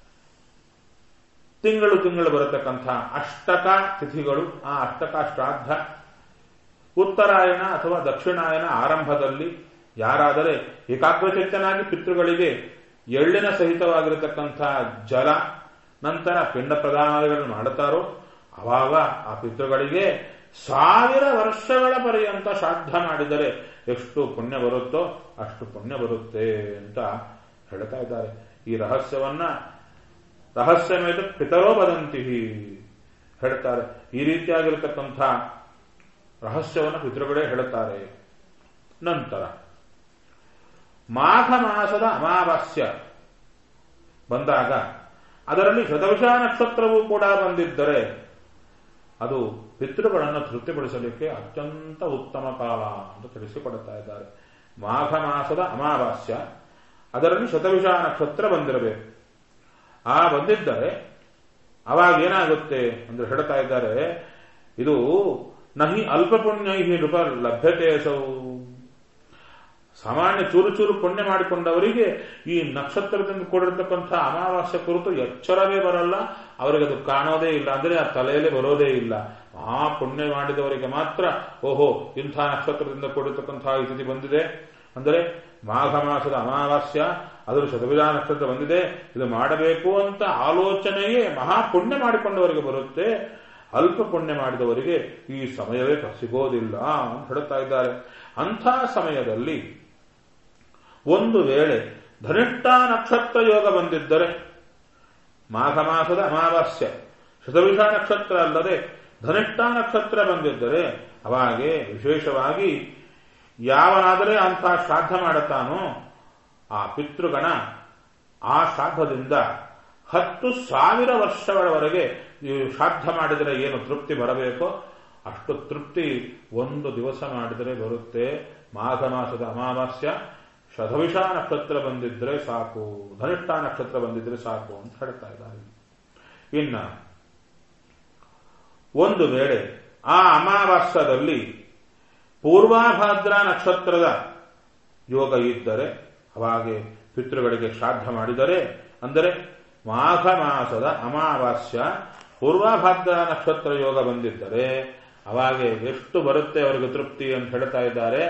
ತಿಂಗಳು ತಿಂಗಳು ಬರತಕ್ಕಂಥ ಅಷ್ಟಕ ತಿಥಿಗಳು ಆ ಅಷ್ಟಕ ಶ್ರಾದ್ದ ಉತ್ತರಾಯಣ ಅಥವಾ ದಕ್ಷಿಣಾಯನ ಆರಂಭದಲ್ಲಿ ಯಾರಾದರೆ ಏಕಾಗ್ರಚಿತ್ತನಾಗಿ ಪಿತೃಗಳಿಗೆ ಎಳ್ಳಿನ ಸಹಿತವಾಗಿರತಕ್ಕಂಥ ಜಲ ನಂತರ ಪಿಂಡ ಪ್ರದಾನಗಳನ್ನು ಮಾಡುತ್ತಾರೋ ಅವಾಗ ಆ ಪಿತೃಗಳಿಗೆ ಸಾವಿರ ವರ್ಷಗಳ ಪರ್ಯಂತ ಶ್ರಾದ್ದ ಮಾಡಿದರೆ ಎಷ್ಟು ಪುಣ್ಯ ಬರುತ್ತೋ ಅಷ್ಟು ಪುಣ್ಯ ಬರುತ್ತೆ ಅಂತ ಹೇಳ್ತಾ ಇದ್ದಾರೆ ಈ ರಹಸ್ಯವನ್ನ ರಹಸ್ಯಮೇತ ಪಿತರೋ ವದಂತಿ ಹೇಳ್ತಾರೆ ಈ ರೀತಿಯಾಗಿರತಕ್ಕಂಥ ರಹಸ್ಯವನ್ನು ಪಿತೃಗಳೇ ಹೇಳುತ್ತಾರೆ ನಂತರ ಮಾಘ ಮಾಸದ ಅಮಾವಾಸ್ಯ ಬಂದಾಗ ಅದರಲ್ಲಿ ಶತವಿಷ ನಕ್ಷತ್ರವೂ ಕೂಡ ಬಂದಿದ್ದರೆ ಅದು ಪಿತೃಗಳನ್ನು ತೃಪ್ತಿಪಡಿಸಲಿಕ್ಕೆ ಅತ್ಯಂತ ಉತ್ತಮ ಕಾಲ ಅಂತ ತಿಳಿಸಿಕೊಡುತ್ತಾ ಇದ್ದಾರೆ ಮಾಘ ಮಾಸದ ಅಮಾವಾಸ್ಯ ಅದರಲ್ಲಿ ಶತವಿಷ ನಕ್ಷತ್ರ ಬಂದಿರಬೇಕು ಆ ಬಂದಿದ್ದರೆ ಅವಾಗ ಏನಾಗುತ್ತೆ ಅಂದ್ರೆ ಹೇಳ್ತಾ ಇದ್ದಾರೆ ಇದು ನಹಿ ಅಲ್ಪ ಪುಣ್ಯೈ ನೃಪ ಲಭ್ಯತೆ ಸೌ ಸಾಮಾನ್ಯ ಚೂರು ಚೂರು ಪುಣ್ಯ ಮಾಡಿಕೊಂಡವರಿಗೆ ಈ ನಕ್ಷತ್ರದಿಂದ ಕೂಡಿರ್ತಕ್ಕಂಥ ಅಮಾವಾಸ್ಯ ಕುರಿತು ಎಚ್ಚರವೇ ಬರಲ್ಲ ಅವರಿಗೆ ಅದು ಕಾಣೋದೇ ಇಲ್ಲ ಅಂದ್ರೆ ಆ ತಲೆಯಲ್ಲಿ ಬರೋದೇ ಇಲ್ಲ ಮಹಾ ಪುಣ್ಯ ಮಾಡಿದವರಿಗೆ ಮಾತ್ರ ಓಹೋ ಇಂಥ ನಕ್ಷತ್ರದಿಂದ ಕೂಡಿರ್ತಕ್ಕಂತಹ ಈ ಸ್ಥಿತಿ ಬಂದಿದೆ ಅಂದರೆ ಮಾಘ ಮಾಸದ ಅಮಾವಾಸ್ಯ ಅದರ ಶತವಿಧ ನಕ್ಷತ್ರ ಬಂದಿದೆ ಇದು ಮಾಡಬೇಕು ಅಂತ ಆಲೋಚನೆಯೇ ಮಹಾ ಪುಣ್ಯ ಮಾಡಿಕೊಂಡವರಿಗೆ ಬರುತ್ತೆ ಅಲ್ಪ ಪುಣ್ಯ ಮಾಡಿದವರಿಗೆ ಈ ಸಮಯವೇ ಸಿಗೋದಿಲ್ಲ ಅಂತ ಹೇಳ್ತಾ ಇದ್ದಾರೆ ಅಂಥ ಸಮಯದಲ್ಲಿ ಒಂದು ವೇಳೆ ಧನಿಷ್ಠ ನಕ್ಷತ್ರ ಯೋಗ ಬಂದಿದ್ದರೆ ಮಾಘ ಮಾಸದ ಅಮಾವಾಸ್ಯ ಶತವಿಷ ನಕ್ಷತ್ರ ಅಲ್ಲದೆ ಧನಿಷ್ಠ ನಕ್ಷತ್ರ ಬಂದಿದ್ದರೆ ಅವಾಗೆ ವಿಶೇಷವಾಗಿ ಯಾವನಾದರೆ ಅಂಥ ಶ್ರಾದ್ದ ಮಾಡುತ್ತಾನೋ ಆ ಪಿತೃಗಣ ಆ ಶ್ರಾದ್ದದಿಂದ ಹತ್ತು ಸಾವಿರ ವರ್ಷಗಳವರೆಗೆ ಈ ಶ್ರಾದ್ದ ಮಾಡಿದರೆ ಏನು ತೃಪ್ತಿ ಬರಬೇಕೋ ಅಷ್ಟು ತೃಪ್ತಿ ಒಂದು ದಿವಸ ಮಾಡಿದರೆ ಬರುತ್ತೆ ಮಾಘ ಮಾಸದ ಅಮಾವಾಸ್ಯ ಶತವಿಷ ನಕ್ಷತ್ರ ಬಂದಿದ್ರೆ ಸಾಕು ಧನಿಷ್ಠ ನಕ್ಷತ್ರ ಬಂದಿದ್ರೆ ಸಾಕು ಅಂತ ಹೇಳ್ತಾ ಇದ್ದಾರೆ ಇನ್ನ ಒಂದು ವೇಳೆ ಆ ಅಮಾವಾಸ್ಯದಲ್ಲಿ ಪೂರ್ವಾಭಾದ್ರ ನಕ್ಷತ್ರದ ಯೋಗ ಇದ್ದರೆ ಅವಾಗೆ ಪಿತೃಗಳಿಗೆ ಶ್ರಾದ್ದ ಮಾಡಿದರೆ ಅಂದರೆ ಮಾಘ ಮಾಸದ ಅಮಾವಾಸ್ಯ ಪೂರ್ವಾಭಾದ್ರ ನಕ್ಷತ್ರ ಯೋಗ ಬಂದಿದ್ದರೆ ಅವಾಗೆ ಎಷ್ಟು ಬರುತ್ತೆ ಅವರಿಗೆ ತೃಪ್ತಿ ಅಂತ ಹೇಳ್ತಾ ಇದ್ದಾರೆ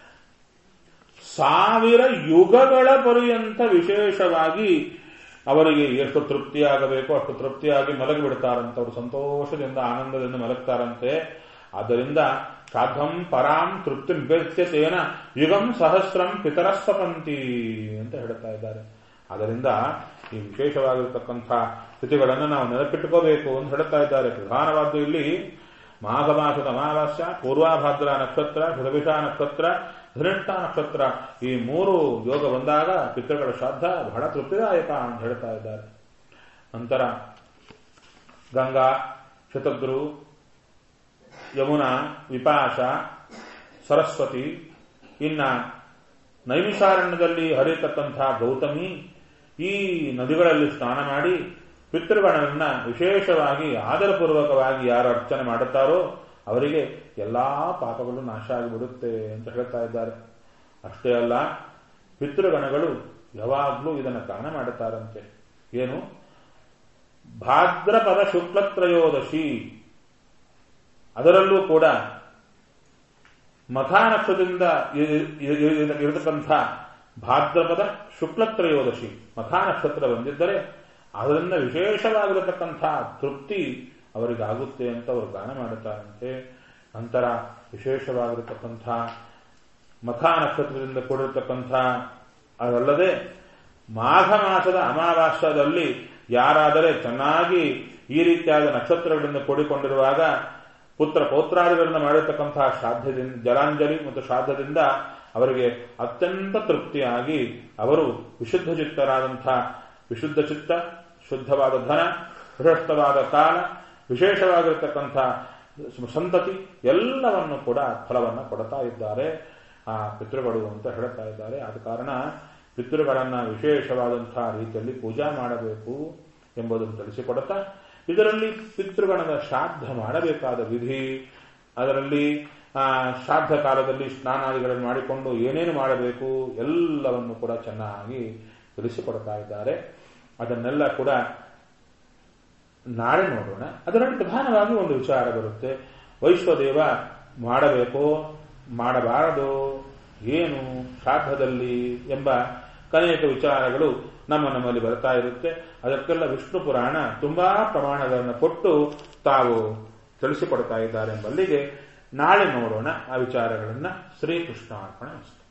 ಸಾವಿರ ಯುಗಗಳ ಪರ್ಯಂತ ವಿಶೇಷವಾಗಿ ಅವರಿಗೆ ಎಷ್ಟು ತೃಪ್ತಿಯಾಗಬೇಕು ಅಷ್ಟು ತೃಪ್ತಿಯಾಗಿ ಮಲಗಿ ಬಿಡ್ತಾರಂತೆ ಅವರು ಸಂತೋಷದಿಂದ ಆನಂದದಿಂದ ಮಲಗ್ತಾರಂತೆ ಆದ್ದರಿಂದ ಶ್ರಾದ್ದಂ ಪರಾಂ ತೃಪ್ತಿ ನಿಗತ್ಯತೇನ ಯುಗಂ ಸಹಸ್ರಂ ಪಿತರಸ್ವಪಂತಿ ಅಂತ ಹೇಳ್ತಾ ಇದ್ದಾರೆ ಅದರಿಂದ ಈ ವಿಶೇಷವಾಗಿರತಕ್ಕಂಥ ಸ್ಥಿತಿಗಳನ್ನು ನಾವು ನೆನಪಿಟ್ಟುಕೋಬೇಕು ಅಂತ ಹೇಳ್ತಾ ಇದ್ದಾರೆ ಪ್ರಧಾನವಾದ್ದು ಇಲ್ಲಿ ಮಾಘ ಮಾಸದ ಅಮಾವಾಸ್ಯ ಪೂರ್ವಾಭಾದ್ರ ನಕ್ಷತ್ರ ಶತಭಿಷ ನಕ್ಷತ್ರ ಧನಿಷ್ಠ ನಕ್ಷತ್ರ ಈ ಮೂರು ಯೋಗ ಬಂದಾಗ ಪಿತೃಗಳ ಶ್ರಾದ್ದ ಬಹಳ ತೃಪ್ತಿದಾಯಕ ಅಂತ ಹೇಳ್ತಾ ಇದ್ದಾರೆ ನಂತರ ಗಂಗಾ ಶತದ್ರು ಯಮುನಾ ವಿಪಾಶ ಸರಸ್ವತಿ ಇನ್ನ ನೈಮಿಷಾರಣ್ಯದಲ್ಲಿ ಹರಿಯತಕ್ಕಂಥ ಗೌತಮಿ ಈ ನದಿಗಳಲ್ಲಿ ಸ್ನಾನ ಮಾಡಿ ಪಿತೃಗಣವನ್ನ ವಿಶೇಷವಾಗಿ ಆದರಪೂರ್ವಕವಾಗಿ ಯಾರು ಅರ್ಚನೆ ಮಾಡುತ್ತಾರೋ ಅವರಿಗೆ ಎಲ್ಲಾ ಪಾಪಗಳು ನಾಶ ಆಗಿಬಿಡುತ್ತೆ ಅಂತ ಹೇಳ್ತಾ ಇದ್ದಾರೆ ಅಷ್ಟೇ ಅಲ್ಲ ಪಿತೃಗಣಗಳು ಯಾವಾಗಲೂ ಇದನ್ನು ಕಾರಣ ಮಾಡುತ್ತಾರಂತೆ ಏನು ಭಾದ್ರಪದ ಶುಕ್ಲತ್ರಯೋದಶಿ ಅದರಲ್ಲೂ ಕೂಡ ಮಖಾ ನಕ್ಷತ್ರದಿಂದ ಇರತಕ್ಕಂಥ ಭಾದ್ರಪದ ಶುಕ್ಲತ್ರಯೋದಶಿ ಮಖಾ ನಕ್ಷತ್ರ ಬಂದಿದ್ದರೆ ಅದರಿಂದ ವಿಶೇಷವಾಗಿರತಕ್ಕಂಥ ತೃಪ್ತಿ ಅವರಿಗಾಗುತ್ತೆ ಅಂತ ಅವರು ಗಾನ ಮಾಡುತ್ತಾರಂತೆ ನಂತರ ವಿಶೇಷವಾಗಿರತಕ್ಕಂಥ ಮಖಾ ನಕ್ಷತ್ರದಿಂದ ಕೂಡಿರತಕ್ಕಂಥ ಅದಲ್ಲದೆ ಮಾಘ ಮಾಸದ ಅಮಾವಾಸ್ಯದಲ್ಲಿ ಯಾರಾದರೆ ಚೆನ್ನಾಗಿ ಈ ರೀತಿಯಾದ ನಕ್ಷತ್ರಗಳಿಂದ ಕೂಡಿಕೊಂಡಿರುವಾಗ ಪುತ್ರ ಪೌತ್ರಾದಿಗಳಿಂದ ಮಾಡಿರ್ತಕ್ಕಂತಹ ಶ್ರಾದ್ದದಿಂದ ಜಲಾಂಜಲಿ ಮತ್ತು ಶ್ರಾದ್ದದಿಂದ ಅವರಿಗೆ ಅತ್ಯಂತ ತೃಪ್ತಿಯಾಗಿ ಅವರು ವಿಶುದ್ಧ ಚಿತ್ತರಾದಂಥ ವಿಶುದ್ಧ ಚಿತ್ತ ಶುದ್ಧವಾದ ಧನ ಪ್ರಶಸ್ತವಾದ ಕಾಲ ವಿಶೇಷವಾಗಿರತಕ್ಕಂಥ ಸಂತತಿ ಎಲ್ಲವನ್ನು ಕೂಡ ಫಲವನ್ನು ಕೊಡ್ತಾ ಇದ್ದಾರೆ ಆ ಪಿತೃಗಳು ಅಂತ ಹೇಳ್ತಾ ಇದ್ದಾರೆ ಆದ ಕಾರಣ ಪಿತೃಗಳನ್ನ ವಿಶೇಷವಾದಂತಹ ರೀತಿಯಲ್ಲಿ ಪೂಜಾ ಮಾಡಬೇಕು ಎಂಬುದನ್ನು ತಿಳಿಸಿಕೊಡುತ್ತಾ ಇದರಲ್ಲಿ ಪಿತೃಗಣದ ಶ್ರಾದ್ದ ಮಾಡಬೇಕಾದ ವಿಧಿ ಅದರಲ್ಲಿ ಶ್ರಾದ್ದ ಕಾಲದಲ್ಲಿ ಸ್ನಾನಾದಿಗಳನ್ನು ಮಾಡಿಕೊಂಡು ಏನೇನು ಮಾಡಬೇಕು ಎಲ್ಲವನ್ನು ಕೂಡ ಚೆನ್ನಾಗಿ ತಿಳಿಸಿಕೊಡ್ತಾ ಇದ್ದಾರೆ ಅದನ್ನೆಲ್ಲ ಕೂಡ ನಾಳೆ ನೋಡೋಣ ಅದರಲ್ಲಿ ಪ್ರಧಾನವಾಗಿ ಒಂದು ವಿಚಾರ ಬರುತ್ತೆ ವೈಶ್ವದೇವ ಮಾಡಬೇಕೋ ಮಾಡಬಾರದು ಏನು ಶ್ರಾದ್ದದಲ್ಲಿ ಎಂಬ ಅನೇಕ ವಿಚಾರಗಳು ನಮ್ಮ ನಮ್ಮಲ್ಲಿ ಬರ್ತಾ ಇರುತ್ತೆ ಅದಕ್ಕೆಲ್ಲ ವಿಷ್ಣು ಪುರಾಣ ತುಂಬಾ ಪ್ರಮಾಣಗಳನ್ನು ಕೊಟ್ಟು ತಾವು ತಿಳಿಸಿಕೊಡ್ತಾ ಇದ್ದಾರೆ ಎಂಬಲ್ಲಿಗೆ ನಾಳೆ ನೋಡೋಣ ಆ ವಿಚಾರಗಳನ್ನ ಶ್ರೀಕೃಷ್ಣ ಅರ್ಪಣೆ